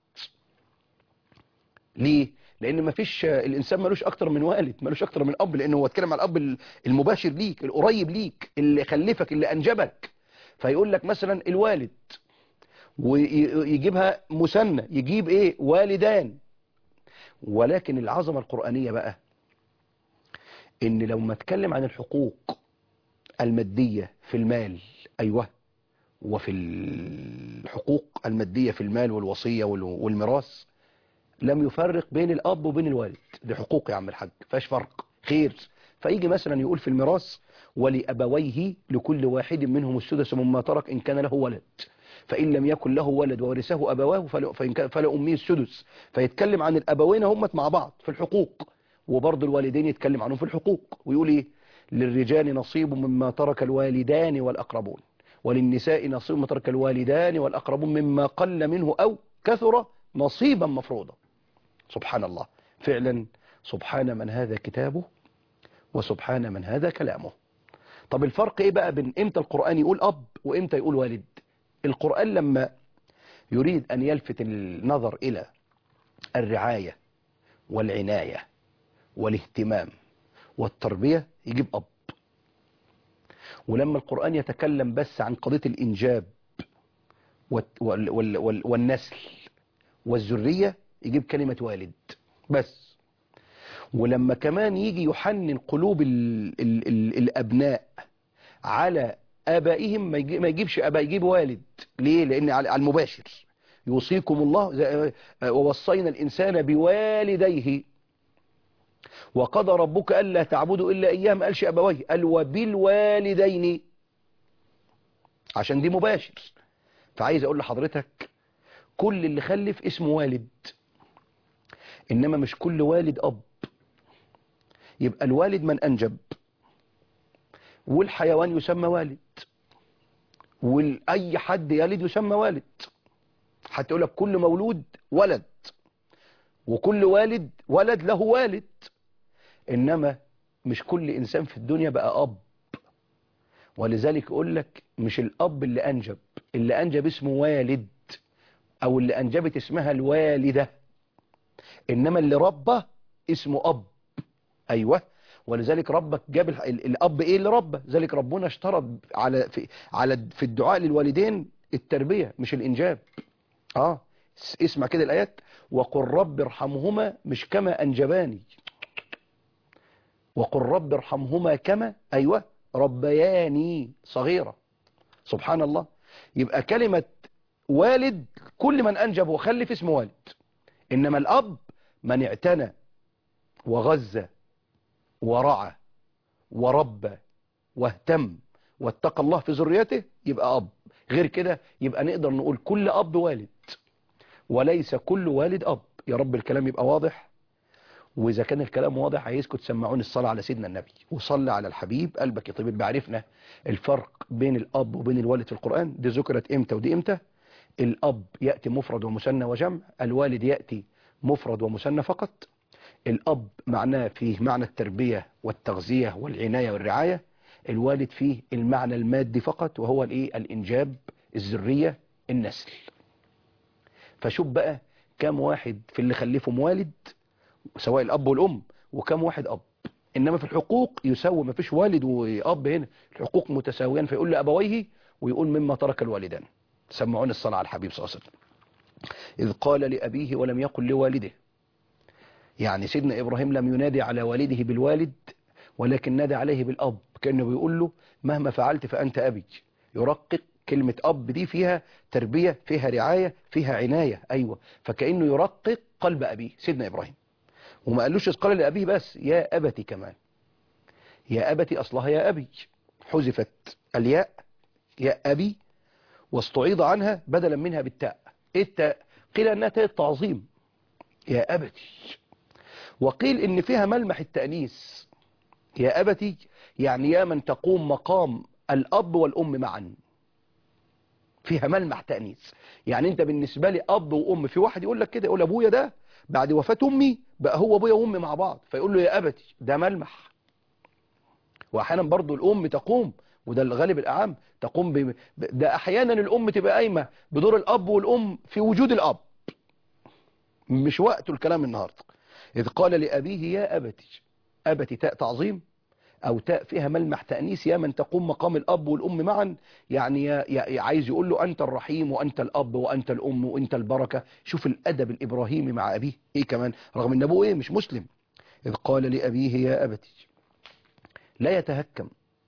ليه؟ لأن ما فيش الإنسان ملوش أكتر من والد ملوش أكتر من أب لأنه هو اتكلم على الأب المباشر ليك القريب ليك اللي خلفك اللي أنجبك فيقول لك مثلا الوالد ويجيبها مثنى يجيب إيه والدان ولكن العظمة القرآنية بقى إن لو ما اتكلم عن الحقوق المادية في المال أيوه وفي الحقوق المادية في المال والوصية والميراث لم يفرق بين الأب وبين الوالد دي حقوق يا عم الحاج فاش فرق خير فيجي مثلا يقول في الميراث ولأبويه لكل واحد منهم السدس مما ترك إن كان له ولد فإن لم يكن له ولد وورثه أبواه فإن كان فلأمه السدس فيتكلم عن الأبوين هم مع بعض في الحقوق وبرضه الوالدين يتكلم عنهم في الحقوق ويقول إيه للرجال نصيب مما ترك الوالدان والأقربون وللنساء نصيب مما ترك الوالدان والأقربون مما قل منه أو كثر نصيبا مفروضا سبحان الله فعلا سبحان من هذا كتابه وسبحان من هذا كلامه طب الفرق ايه بقى بين امتى القرآن يقول اب وامتى يقول والد القرآن لما يريد ان يلفت النظر الى الرعاية والعناية والاهتمام والتربية يجيب اب ولما القرآن يتكلم بس عن قضية الانجاب والت- وال- وال- وال- والنسل والذرية يجيب كلمة والد بس ولما كمان يجي يحنن قلوب ال ال ال الأبناء على آبائهم ما يجي- ما يجيبش أبا يجيب والد ليه؟ لأن على على المباشر يوصيكم الله زي- ووصينا الإنسان بوالديه وقضى ربك ألا تعبدوا إلا إياه ما قالش أبويه قال وبالوالدين عشان دي مباشر فعايز أقول لحضرتك كل اللي خلف اسمه والد إنما مش كل والد أب يبقى الوالد من أنجب والحيوان يسمى والد وأي حد يلد يسمى والد حتى يقول لك كل مولود ولد وكل والد ولد له والد إنما مش كل إنسان في الدنيا بقى أب ولذلك يقول لك مش الأب اللي أنجب اللي أنجب اسمه والد أو اللي أنجبت اسمها الوالدة إنما اللي ربى اسمه أب أيوة ولذلك ربك جاب الح- ال- الأب إيه اللي ربى ذلك ربنا اشترط على في على في الدعاء للوالدين التربية مش الإنجاب آه س- اسمع كده الآيات وقل رب ارحمهما مش كما أنجباني وقل رب ارحمهما كما أيوة ربياني صغيرة سبحان الله يبقى كلمة والد كل من أنجب وخلف اسمه والد إنما الأب من اعتنى وغزى ورعى وربى واهتم واتقى الله في ذريته يبقى أب غير كده يبقى نقدر نقول كل أب والد وليس كل والد أب يا رب الكلام يبقى واضح وإذا كان الكلام واضح عايزكم تسمعوني الصلاة على سيدنا النبي وصلى على الحبيب قلبك يطيب بعرفنا الفرق بين الأب وبين الوالد في القرآن دي ذكرت إمتى ودي إمتى الأب يأتي مفرد ومثنى وجمع الوالد يأتي مفرد ومثنى فقط الأب معناه فيه معنى التربية والتغذية والعناية والرعاية الوالد فيه المعنى المادي فقط وهو الايه الإنجاب الذرية النسل فشوف بقى كم واحد في اللي خلفهم والد سواء الأب والأم وكم واحد أب إنما في الحقوق يساوي ما فيش والد وأب هنا الحقوق متساويان فيقول لأبويه ويقول مما ترك الوالدان سمعون الصلاة على الحبيب صلى الله عليه وسلم إذ قال لأبيه ولم يقل لوالده يعني سيدنا إبراهيم لم ينادي على والده بالوالد ولكن نادى عليه بالأب كأنه بيقول له مهما فعلت فأنت أبي يرقق كلمة أب دي فيها تربية فيها رعاية فيها عناية أيوة فكأنه يرقق قلب أبيه سيدنا إبراهيم وما قالوش إذ قال لأبيه بس يا أبتي كمان يا أبتي أصلها يا أبي حذفت الياء يا أبي واستعيض عنها بدلا منها بالتاء إيه التاء قيل أنها تاء التعظيم يا أبتي وقيل إن فيها ملمح التأنيس يا أبتي يعني يا من تقوم مقام الأب والأم معا فيها ملمح تأنيس يعني أنت بالنسبة لي أب وأم في واحد يقول لك كده يقول أبويا ده بعد وفاة أمي بقى هو أبويا وأمي مع بعض فيقول له يا أبتي ده ملمح وأحيانا برضو الأم تقوم وده الغالب الأعم تقوم ب... ده أحيانا الأم تبقى قايمة بدور الأب والأم في وجود الأب مش وقته الكلام النهاردة إذ قال لأبيه يا أبتي أبتي تاء تعظيم أو تاء فيها ملمح تأنيس يا من تقوم مقام الأب والأم معا يعني يا يا عايز يقول له أنت الرحيم وأنت الأب وأنت الأم وأنت البركة شوف الأدب الإبراهيمي مع أبيه إيه كمان رغم أن أبوه إيه مش مسلم إذ قال لأبيه يا أبتي لا يتهكم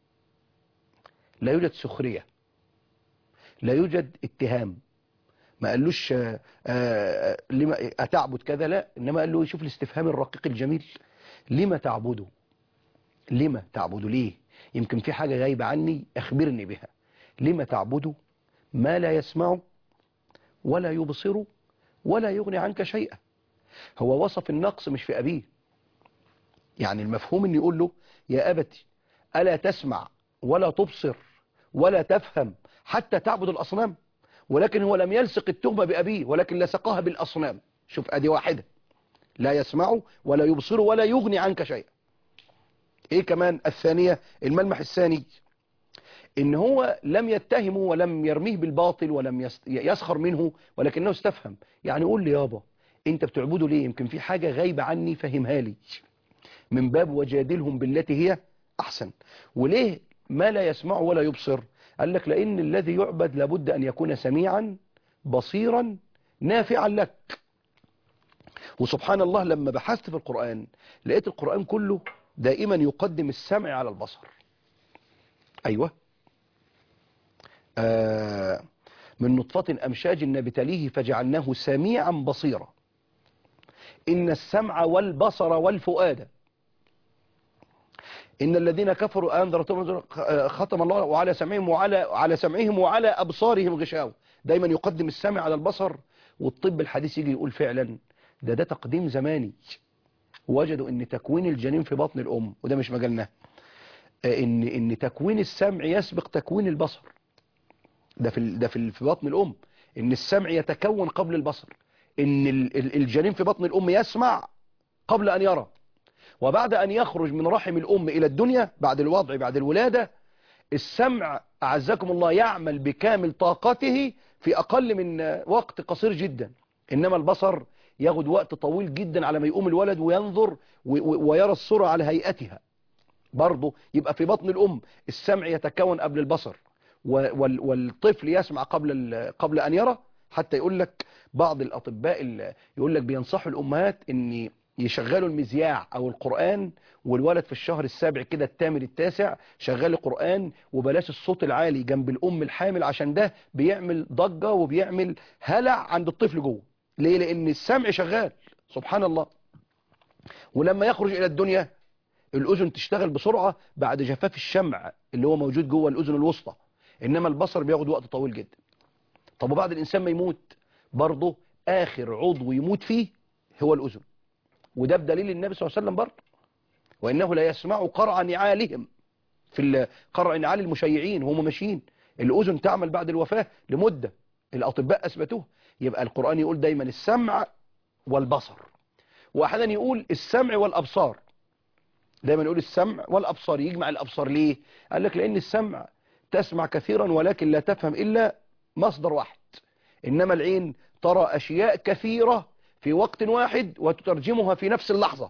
لا يوجد سخرية لا يوجد اتهام ما قالوش آه، آه، لما أتعبد كذا لا إنما قال له شوف الاستفهام الرقيق الجميل لما تعبده لما تعبده ليه يمكن في حاجة غايبة عني أخبرني بها لما تعبده ما لا يسمع ولا يبصر ولا يغني عنك شيئا هو وصف النقص مش في أبيه يعني المفهوم ان يقول له يا أبتي ألا تسمع ولا تبصر ولا تفهم حتى تعبد الأصنام ولكن هو لم يلصق التهمة بأبيه ولكن لصقها بالأصنام شوف أدي واحدة لا يسمع ولا يبصر ولا يغني عنك شيئا ايه كمان الثانية الملمح الثاني ان هو لم يتهمه ولم يرميه بالباطل ولم يس- يسخر منه ولكنه استفهم يعني قول لي يابا انت بتعبده ليه يمكن في حاجة غايبة عني فهمها لي من باب وجادلهم بالتي هي احسن وليه ما لا يسمع ولا يبصر قال لك لان الذي يعبد لابد ان يكون سميعا بصيرا نافعا لك وسبحان الله لما بحثت في القرآن لقيت القرآن كله دائما يقدم السمع على البصر أيوة آه من نطفة أمشاج نبتليه فجعلناه سميعا بصيرا إن السمع والبصر والفؤاد إن الذين كفروا أنذرتهم ختم الله وعلى سمعهم وعلى على سمعهم وعلى أبصارهم غشاوة دايما يقدم السمع على البصر والطب الحديث يجي يقول فعلا ده ده تقديم زماني وجدوا ان تكوين الجنين في بطن الام وده مش مجالنا آه، ان ان تكوين السمع يسبق تكوين البصر ده في ال- ده في ال- في بطن الام ان السمع يتكون قبل البصر ان ال- ال- الجنين في بطن الام يسمع قبل ان يرى وبعد ان يخرج من رحم الام الى الدنيا بعد الوضع بعد الولاده السمع أعزكم الله يعمل بكامل طاقته في أقل من آه، وقت قصير جدا إنما البصر ياخد وقت طويل جدا على ما يقوم الولد وينظر و- و- ويرى الصورة على هيئتها برضه يبقى في بطن الأم السمع يتكون قبل البصر و- وال- والطفل يسمع قبل ال- قبل أن يرى حتى يقول لك بعض الأطباء ال- يقول لك بينصحوا الأمهات إن يشغلوا المذياع أو القرآن والولد في الشهر السابع كده الثامن التاسع شغال القرآن وبلاش الصوت العالي جنب الأم الحامل عشان ده بيعمل ضجة وبيعمل هلع عند الطفل جوه ليه لأن السمع شغال سبحان الله ولما يخرج إلى الدنيا الأذن تشتغل بسرعة بعد جفاف الشمع اللي هو موجود جوه الأذن الوسطى إنما البصر بياخد وقت طويل جدا طب وبعد الإنسان ما يموت برضه آخر عضو يموت فيه هو الأذن وده بدليل النبي صلى الله عليه وسلم برضه وإنه لا يسمع قرع نعالهم في ال- قرع نعال المشيعين وهم ماشيين الأذن تعمل بعد الوفاة لمدة الأطباء أثبتوه يبقى القرآن يقول دايما السمع والبصر وأحيانا يقول السمع والأبصار دايما يقول السمع والأبصار يجمع الأبصار ليه قال لك لأن السمع تسمع كثيرا ولكن لا تفهم إلا مصدر واحد إنما العين ترى أشياء كثيرة في وقت واحد وتترجمها في نفس اللحظة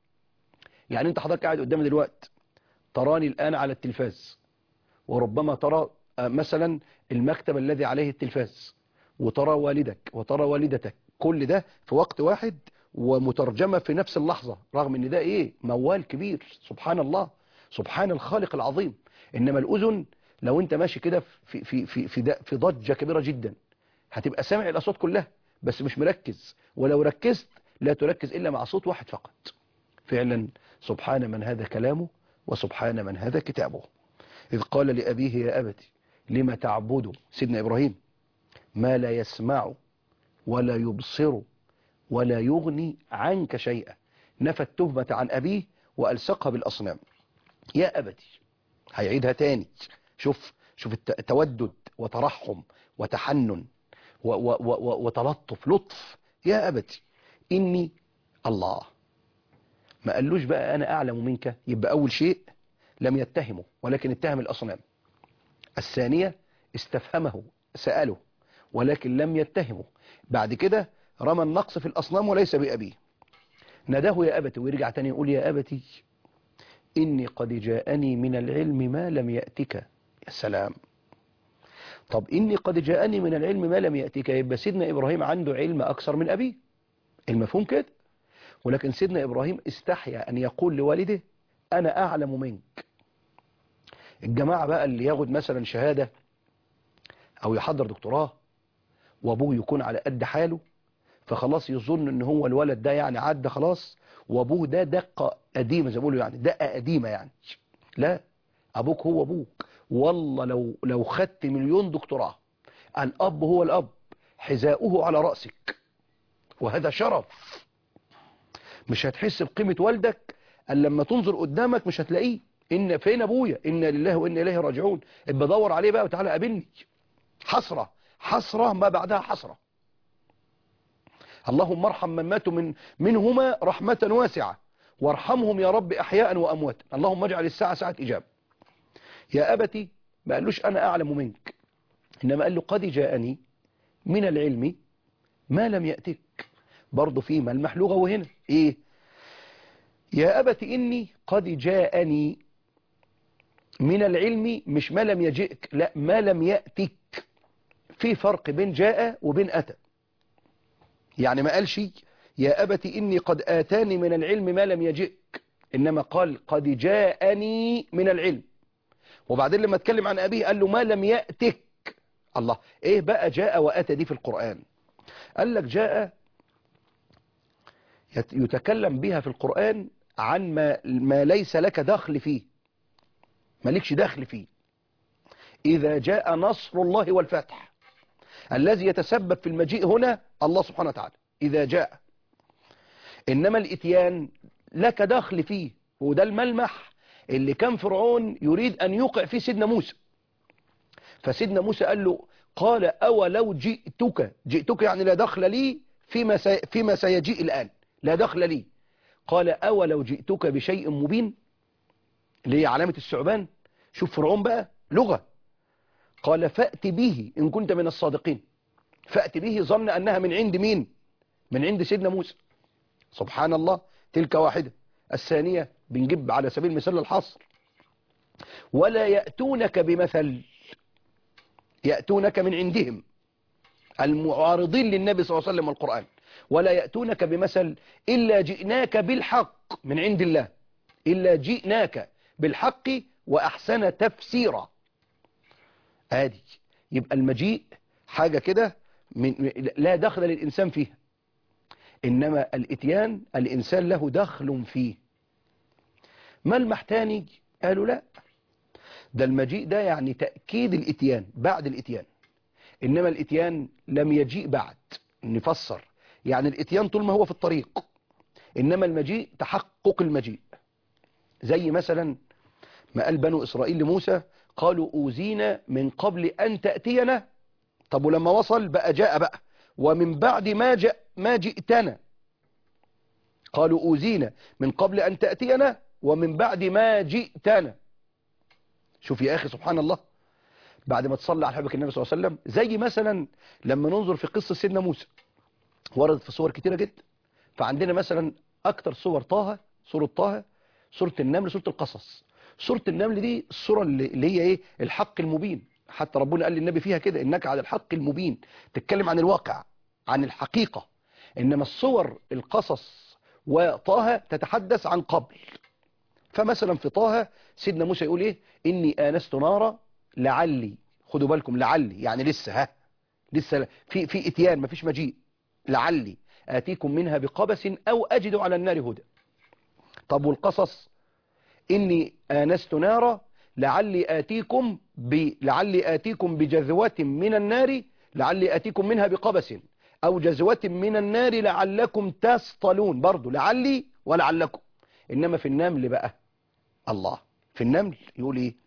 يعني انت حضرتك قاعد قدامي دلوقتي تراني الآن على التلفاز وربما ترى آه، مثلا المكتب الذي عليه التلفاز وترى والدك وترى والدتك كل ده في وقت واحد ومترجمة في نفس اللحظة رغم ان ده ايه موال كبير سبحان الله سبحان الخالق العظيم انما الاذن لو انت ماشي كده في في في في, ده- في ضجة كبيرة جدا هتبقى سامع الاصوات كلها بس مش مركز ولو ركزت لا تركز الا مع صوت واحد فقط فعلا سبحان من هذا كلامه وسبحان من هذا كتابه إذ قال لأبيه يا أبت لما تعبد سيدنا إبراهيم ما لا يسمع ولا يبصر ولا يغني عنك شيئا نفى التهمة عن أبيه وألصقها بالأصنام يا أبتي هيعيدها تاني شوف شوف الت- التودد وترحم وتحنن و و و و وتلطف لطف يا أبتي إني الله ما قالوش بقى أنا أعلم منك يبقى أول شيء لم يتهمه ولكن اتهم الأصنام الثانية استفهمه سأله ولكن لم يتهمه بعد كده رمى النقص في الأصنام وليس بأبيه ناداه يا أبتي ويرجع تاني يقول يا أبتي إني قد جاءني من العلم ما لم يأتك يا سلام طب إني قد جاءني من العلم ما لم يأتك يبقى سيدنا إبراهيم عنده علم أكثر من أبيه المفهوم كده ولكن سيدنا إبراهيم استحيا أن يقول لوالده أنا أعلم منك الجماعة بقى اللي ياخد مثلا شهادة أو يحضر دكتوراه وأبوه يكون على قد حاله فخلاص يظن ان هو الولد ده يعني عدى خلاص وابوه ده دقة قديمة زي ما بيقولوا يعني دقة قديمة يعني لا ابوك هو ابوك والله لو لو خدت مليون دكتوراه الاب هو الاب حذاؤه على رأسك وهذا شرف مش هتحس بقيمة والدك الا لما تنظر قدامك مش هتلاقيه ان فين ابويا انا لله وانا اليه راجعون ابقى دور عليه بقى وتعالى قابلني حسرة حسرة ما بعدها حسرة اللهم ارحم من ماتوا من منهما رحمة واسعة وارحمهم يا رب أحياء وأمواتا اللهم اجعل الساعة ساعة إجابة يا أبتي ما قالوش أنا أعلم منك إنما قال له قد جاءني من العلم ما لم يأتك برضه في ملمح لغوي هنا إيه يا أبت إني قد جاءني من العلم مش ما لم يجئك لا ما لم يأتك في فرق بين جاء وبين أتى يعني ما قالش يا أبت إني قد آتاني من العلم ما لم يجئك إنما قال قد جاءني من العلم وبعدين لما اتكلم عن أبيه قال له ما لم يأتك الله إيه بقى جاء وأتى دي في القرآن قال لك جاء يت- يتكلم بها في القرآن عن ما, ما ليس لك دخل فيه مالكش دخل فيه إذا جاء نصر الله والفتح الذي يتسبب في المجيء هنا الله سبحانه وتعالى إذا جاء إنما الإتيان لك دخل فيه وده الملمح اللي كان فرعون يريد أن يوقع فيه سيدنا موسى فسيدنا موسى قال له قال أولو جئتك جئتك يعني لا دخل لي فيما, سي فيما سيجيء الآن لا دخل لي قال أولو جئتك بشيء مبين اللي هي علامة الثعبان شوف فرعون بقى لغة قال فأت به إن كنت من الصادقين فأت به ظن أنها من عند مين من عند سيدنا موسى سبحان الله تلك واحدة الثانية بنجيب على سبيل المثال الحصر ولا يأتونك بمثل يأتونك من عندهم المعارضين للنبي صلى الله عليه وسلم والقرآن ولا يأتونك بمثل إلا جئناك بالحق من عند الله إلا جئناك بالحق وأحسن تفسيرا آدي يبقى المجيء حاجة كده من لا دخل للإنسان فيها إنما الإتيان الإنسان له دخل فيه ملمح تاني قالوا لا ده المجيء ده يعني تأكيد الإتيان بعد الإتيان إنما الإتيان لم يجيء بعد نفسر يعني الإتيان طول ما هو في الطريق إنما المجيء تحقق المجيء زي مثلا ما قال بنو إسرائيل لموسى قالوا أوزينا من قبل أن تأتينا طب ولما وصل بقى جاء بقى ومن بعد ما جاء ما جئتنا قالوا أوزينا من قبل أن تأتينا ومن بعد ما جئتنا شوف يا أخي سبحان الله بعد ما تصلى على حبيبك النبي صلى الله عليه وسلم زي مثلا لما ننظر في قصة سيدنا موسى وردت في صور كتيرة جدا فعندنا مثلا أكتر صور طه سورة طه سورة النمل سورة القصص سورة النمل دي السورة اللي اللي هي ايه الحق المبين حتى ربنا قال للنبي فيها كده انك على الحق المبين تتكلم عن الواقع عن الحقيقة انما الصور القصص وطه تتحدث عن قبل فمثلا في طه سيدنا موسى يقول ايه اني انست نارا لعلي خدوا بالكم لعلي يعني لسه ها لسه في في اتيان مفيش مجيء لعلي اتيكم منها بقبس او اجد على النار هدى طب والقصص إني آنست نارا لعلي آتيكم ب... لعلي آتيكم بجذوة من النار لعلي آتيكم منها بقبس أو جذوة من النار لعلكم تصطلون برضو لعلي ولعلكم إنما في النمل بقى الله في النمل يقول إيه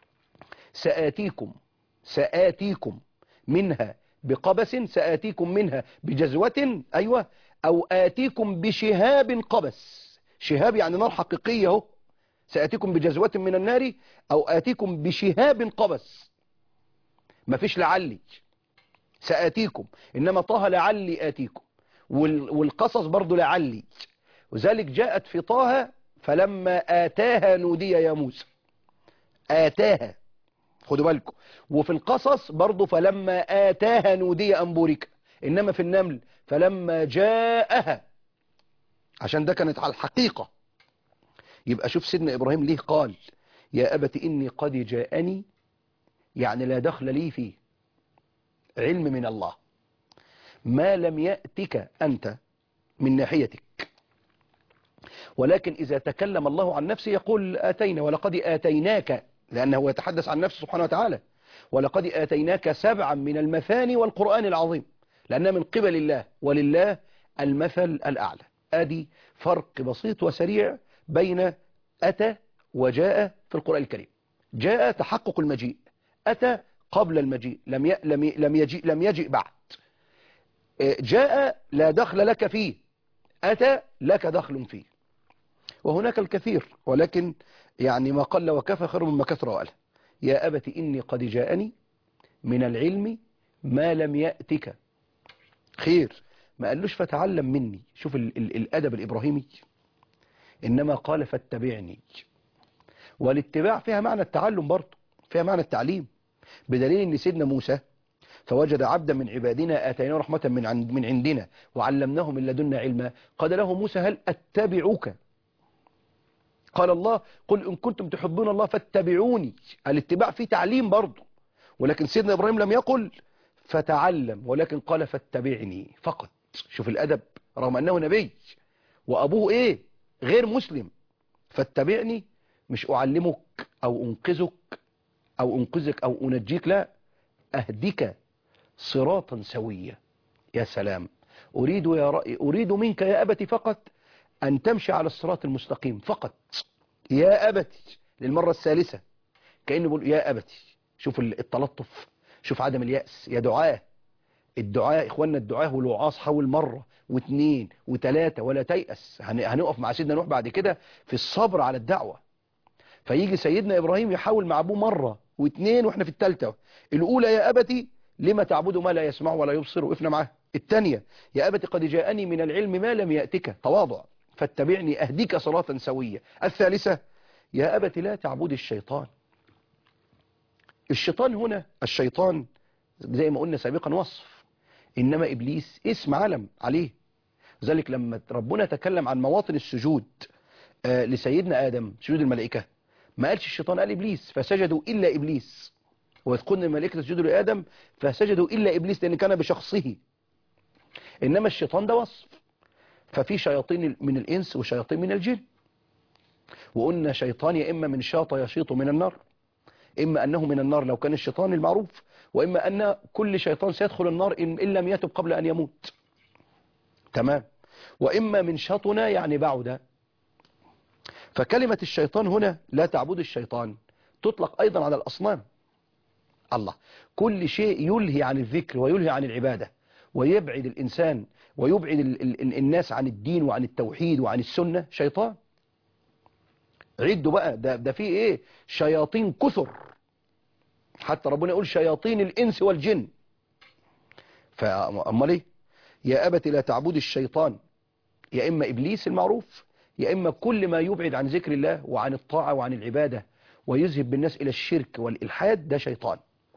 سآتيكم سآتيكم منها بقبس سآتيكم منها بجذوة أيوة أو آتيكم بشهاب قبس شهاب يعني نار حقيقية اهو سآتيكم بجزوة من النار أو آتيكم بشهاب قبس ما فيش لعلي سآتيكم إنما طه لعلي آتيكم وال- والقصص برضو لعلي وذلك جاءت في طه فلما آتاها نودي يا موسى آتاها خدوا بالكم وفي القصص برضو فلما آتاها نودي أنبورك إنما في النمل فلما جاءها عشان ده كانت على الحقيقة يبقى شوف سيدنا إبراهيم ليه قال يا أبت إني قد جاءني يعني لا دخل لي فيه علم من الله ما لم يأتك أنت من ناحيتك ولكن إذا تكلم الله عن نفسه يقول آتينا ولقد آتيناك لأنه يتحدث عن نفسه سبحانه وتعالى ولقد آتيناك سبعا من المثاني والقرآن العظيم لأنها من قبل الله ولله المثل الأعلى أدي فرق بسيط وسريع بين أتى وجاء في القرآن الكريم جاء تحقق المجيء أتى قبل المجيء لم ي... لم ي... لم يجيء لم يجيء بعد جاء لا دخل لك فيه أتى لك دخل فيه وهناك الكثير ولكن يعني ما قل وكفى خير مما كثر وقال يا أبت إني قد جاءني من العلم ما لم يأتك خير ما قالوش فتعلم مني شوف ال ال الأدب الإبراهيمي إنما قال فاتبعني والاتباع فيها معنى التعلم برضه فيها معنى التعليم بدليل ان سيدنا موسى فوجد عبدا من عبادنا آتيناه رحمة من عند من عندنا وعلمناه من لدنا علما قال له موسى هل أتبعك قال الله قل إن كنتم تحبون الله فاتبعوني الاتباع فيه تعليم برضه ولكن سيدنا إبراهيم لم يقل فتعلم ولكن قال فاتبعني فقط شوف الأدب رغم أنه نبي وأبوه إيه غير مسلم فاتبعني مش أعلمك أو أنقذك أو أنقذك أو أنجيك لا أهدك صراطا سويا يا سلام أريد يا رأي أريد منك يا أبتي فقط أن تمشي على الصراط المستقيم فقط يا أبتي للمرة الثالثة كأنه بيقول يا أبتي شوف التلطف شوف عدم اليأس يا دعاء الدعاء إخواننا الدعاء والوعاص حول مرة واثنين وثلاثة ولا تيأس هنقف مع سيدنا نوح بعد كده في الصبر على الدعوة فيجي سيدنا إبراهيم يحاول مع أبوه مرة واثنين واحنا في الثالثة الأولى يا أبتي لما تعبد ما لا يسمع ولا يبصر وقفنا معاه الثانية يا أبتي قد جاءني من العلم ما لم يأتك تواضع فاتبعني أهديك صراطا سوية الثالثة يا أبتي لا تعبد الشيطان الشيطان هنا الشيطان زي ما قلنا سابقا وصف إنما إبليس اسم علم عليه ذلك لما ربنا تكلم عن مواطن السجود آه لسيدنا آدم سجود الملائكة ما قالش الشيطان قال إبليس فسجدوا إلا إبليس وإذ قلنا الملائكة سجدوا لآدم فسجدوا إلا إبليس لأن كان بشخصه إنما الشيطان ده وصف ففي شياطين من الإنس وشياطين من الجن وقلنا شيطان يا إما من شاط يشيط من النار إما أنه من النار لو كان الشيطان المعروف وإما أن كل شيطان سيدخل النار إن, إن لم يتب قبل أن يموت تمام وإما من شطنا يعني بعد فكلمة الشيطان هنا لا تعبد الشيطان تطلق أيضا على الأصنام الله كل شيء يلهي عن الذكر ويلهي عن العبادة ويبعد الإنسان ويبعد ال ال الناس عن الدين وعن التوحيد وعن السنة شيطان عدوا بقى ده, ده فيه ايه شياطين كثر حتى ربنا يقول شياطين الإنس والجن فأمال ايه يا أبت لا تعبد الشيطان يا إما إبليس المعروف يا إما كل ما يبعد عن ذكر الله وعن الطاعة وعن العبادة ويذهب بالناس إلى الشرك والإلحاد ده شيطان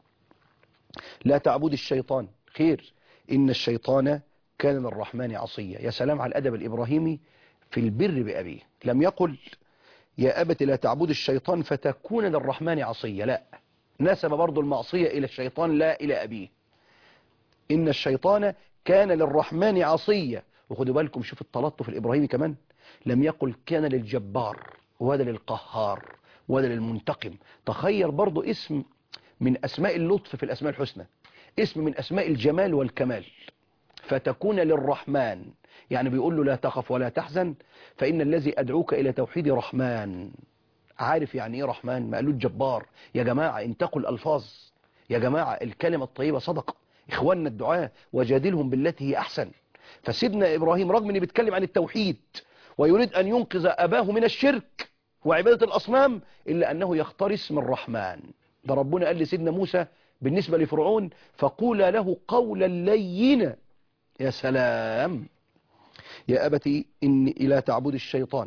لا تعبد الشيطان خير إن الشيطان كان للرحمن عصيا يا سلام على الأدب الإبراهيمي في البر بأبيه لم يقل يا أبت لا تعبد الشيطان فتكون للرحمن عصيا لا نسب برضو المعصية إلى الشيطان لا إلى أبيه إن الشيطان كان للرحمن عصيا وخدوا بالكم شوف التلطف الإبراهيمي كمان لم يقل كان للجبار وهذا للقهار وهذا للمنتقم تخير برضو اسم من أسماء اللطف في الأسماء الحسنى اسم من أسماء الجمال والكمال فتكون للرحمن يعني بيقول له لا تخف ولا تحزن فإن الذي أدعوك إلى توحيد رحمن عارف يعني إيه رحمن ما قالوش جبار يا جماعة انتقوا الألفاظ يا جماعة الكلمة الطيبة صدقة إخواننا الدعاء وجادلهم بالتي هي أحسن فسيدنا إبراهيم رغم أنه بيتكلم عن التوحيد ويريد أن ينقذ أباه من الشرك وعبادة الأصنام إلا أنه يختار اسم الرحمن ده ربنا قال لسيدنا موسى بالنسبة لفرعون فقول له قولا لينا يا سلام يا أبتي إني لا تعبد الشيطان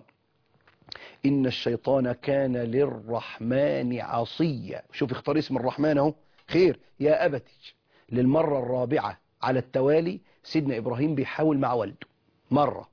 إن الشيطان كان للرحمن عصيا شوف اختار اسم الرحمن اهو خير يا أبتي للمرة الرابعة على التوالي سيدنا إبراهيم بيحاول مع والده مرة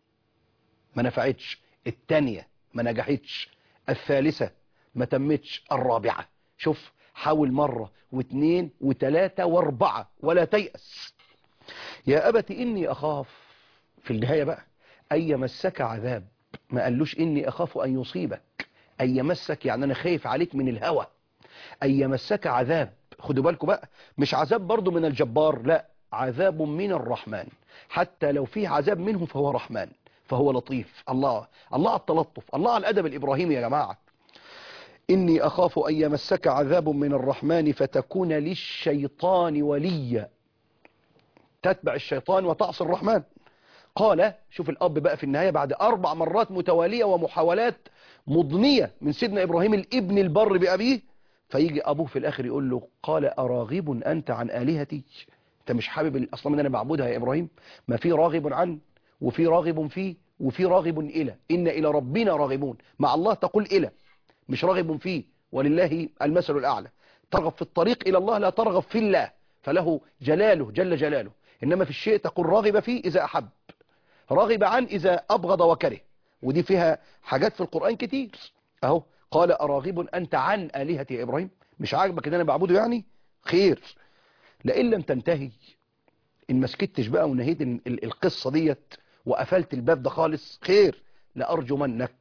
ما نفعتش التانية ما نجحتش الثالثة ما تمتش الرابعة شوف حاول مرة واثنين وثلاثة واربعة ولا تيأس يا أبت إني أخاف في النهاية بقى أن يمسك عذاب ما قالوش إني أخاف أن يصيبك أن يمسك يعني أنا خايف عليك من الهوى أن يمسك عذاب خدوا بالكم بقى مش عذاب برضو من الجبار لا عذاب من الرحمن حتى لو فيه عذاب منه فهو رحمن فهو لطيف الله الله على التلطف الله على الأدب الإبراهيمي يا جماعة إني أخاف أن يمسك عذاب من الرحمن فتكون للشيطان وليا تتبع الشيطان وتعصي الرحمن قال شوف الأب بقى في النهاية بعد أربع مرات متوالية ومحاولات مضنية من سيدنا إبراهيم الابن البر بأبيه فيجي أبوه في الآخر يقول له قال أراغب أنت عن آلهتي أنت مش حابب الأصنام اللي أنا بعبدها يا إبراهيم ما في راغب عن وفي راغب فيه وفي راغب إلى إن إلى ربنا راغبون مع الله تقول إلى مش راغب فيه ولله المثل الأعلى ترغب في الطريق إلى الله لا ترغب في الله فله جلاله جل جلاله إنما في الشيء تقول راغب فيه إذا أحب راغب عن إذا أبغض وكره ودي فيها حاجات في القرآن كتير أهو قال أراغب أنت عن آلهتي يا إبراهيم مش عاجبك إن أنا بعبده يعني خير لئن لم تنتهي إن ما سكتش بقى ونهيت ال- ال- القصة ديت وقفلت الباب ده خالص خير لأرجمنك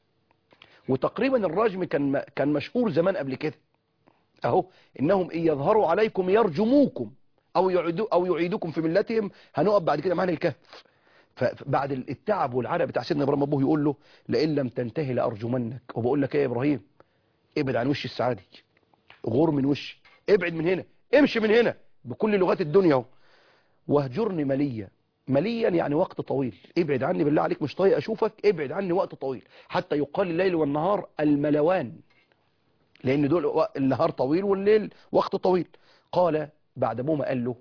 وتقريبا الرجم كان م- كان مشهور زمان قبل كده اهو انهم ان يظهروا عليكم يرجموكم او يعيدوا او يعيدوكم في ملتهم هنقف بعد كده معانا الكهف فبعد التعب والعرق بتاع سيدنا ابراهيم ابوه يقول له لئن لم تنتهي لارجمنك وبقول لك ايه يا ابراهيم ابعد عن وش السعادي غور من وشي ابعد من هنا امشي من هنا بكل لغات الدنيا اهو واهجرني مليا مليا يعني وقت طويل ابعد عني بالله عليك مش طايق اشوفك ابعد عني وقت طويل حتى يقال الليل والنهار الملوان لان دول و- النهار طويل والليل وقت طويل قال بعد ابوه ما قال له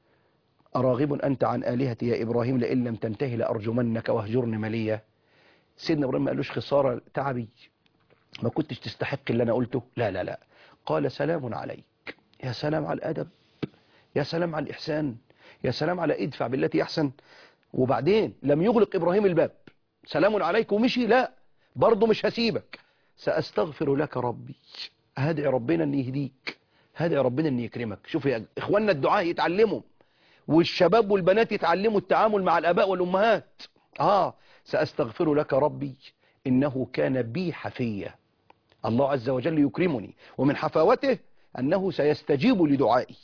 أراغب أنت عن آلهتي يا إبراهيم لئن لم تنتهي لأرجمنك واهجرني مليا سيدنا إبراهيم ما قالوش خسارة تعبي ما كنتش تستحق اللي أنا قلته لا لا لا قال سلام عليك يا سلام على الأدب يا سلام على الإحسان يا سلام على ادفع بالتي أحسن وبعدين لم يغلق إبراهيم الباب سلام عليك ومشي لا برضه مش هسيبك سأستغفر لك ربي هدعي ربنا أن يهديك هدعي ربنا أن يكرمك شوف يا إخواننا الدعاء يتعلموا والشباب والبنات يتعلموا التعامل مع الآباء والأمهات آه سأستغفر لك ربي إنه كان بي حفيا الله عز وجل يكرمني ومن حفاوته أنه سيستجيب لدعائي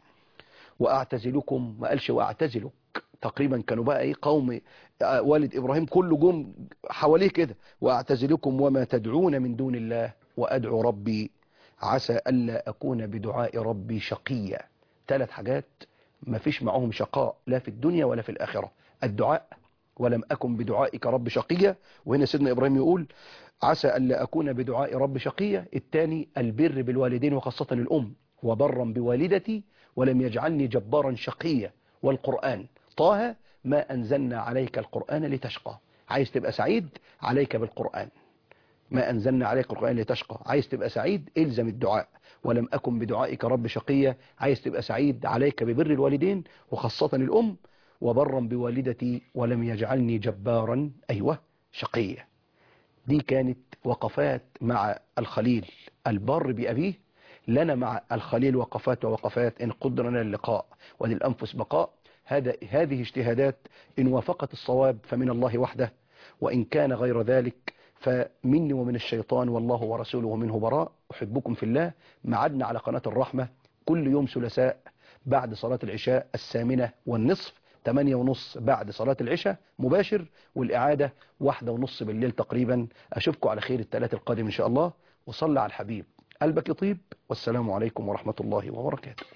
وأعتزلكم ما قالش وأعتزلك تقريبا كانوا بقى ايه قوم آه، والد إبراهيم كله جم حواليه كده وأعتزلكم وما تدعون من دون الله وأدعو ربي عسى ألا أكون بدعاء ربي شقيا ثلاث حاجات ما فيش معهم شقاء لا في الدنيا ولا في الآخرة الدعاء ولم أكن بدعائك رب شقيا وهنا سيدنا إبراهيم يقول عسى ألا أكون بدعاء رب شقيا الثاني البر بالوالدين وخاصة الأم وبرا بوالدتي ولم يجعلني جبارا شقيا والقرآن طه ما أنزلنا عليك القرآن لتشقى عايز تبقى سعيد عليك بالقرآن ما أنزلنا عليك القرآن لتشقى عايز تبقى سعيد إلزم الدعاء ولم أكن بدعائك رب شقيا عايز تبقى سعيد عليك ببر الوالدين وخاصة الأم وبرا بوالدتي ولم يجعلني جبارا أيوة شقيا دي كانت وقفات مع الخليل البر بأبيه لنا مع الخليل وقفات ووقفات إن قدرنا اللقاء وللأنفس بقاء هذا هذه اجتهادات إن وافقت الصواب فمن الله وحده وإن كان غير ذلك فمني ومن الشيطان والله ورسوله منه براء أحبكم في الله معدنا على قناة الرحمة كل يوم ثلاثاء بعد صلاة العشاء الثامنة والنصف 8 ونص بعد صلاة العشاء مباشر والإعادة واحدة ونص بالليل تقريبا أشوفكم على خير الثلاث القادم إن شاء الله وصلى على الحبيب قلبك يطيب والسلام عليكم ورحمة الله وبركاته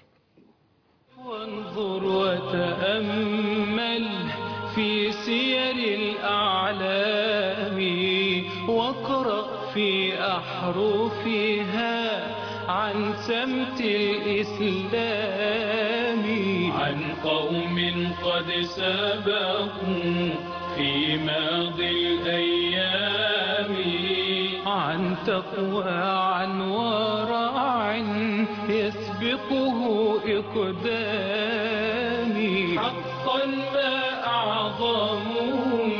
وانظر وتأمل في سير الأعلام واقرأ في أحرفها عن سمت الإسلام عن قوم قد سبقوا في ماضي الأيام عن تقوى عن ورع يسبقه إقدامي حقا ما أعظم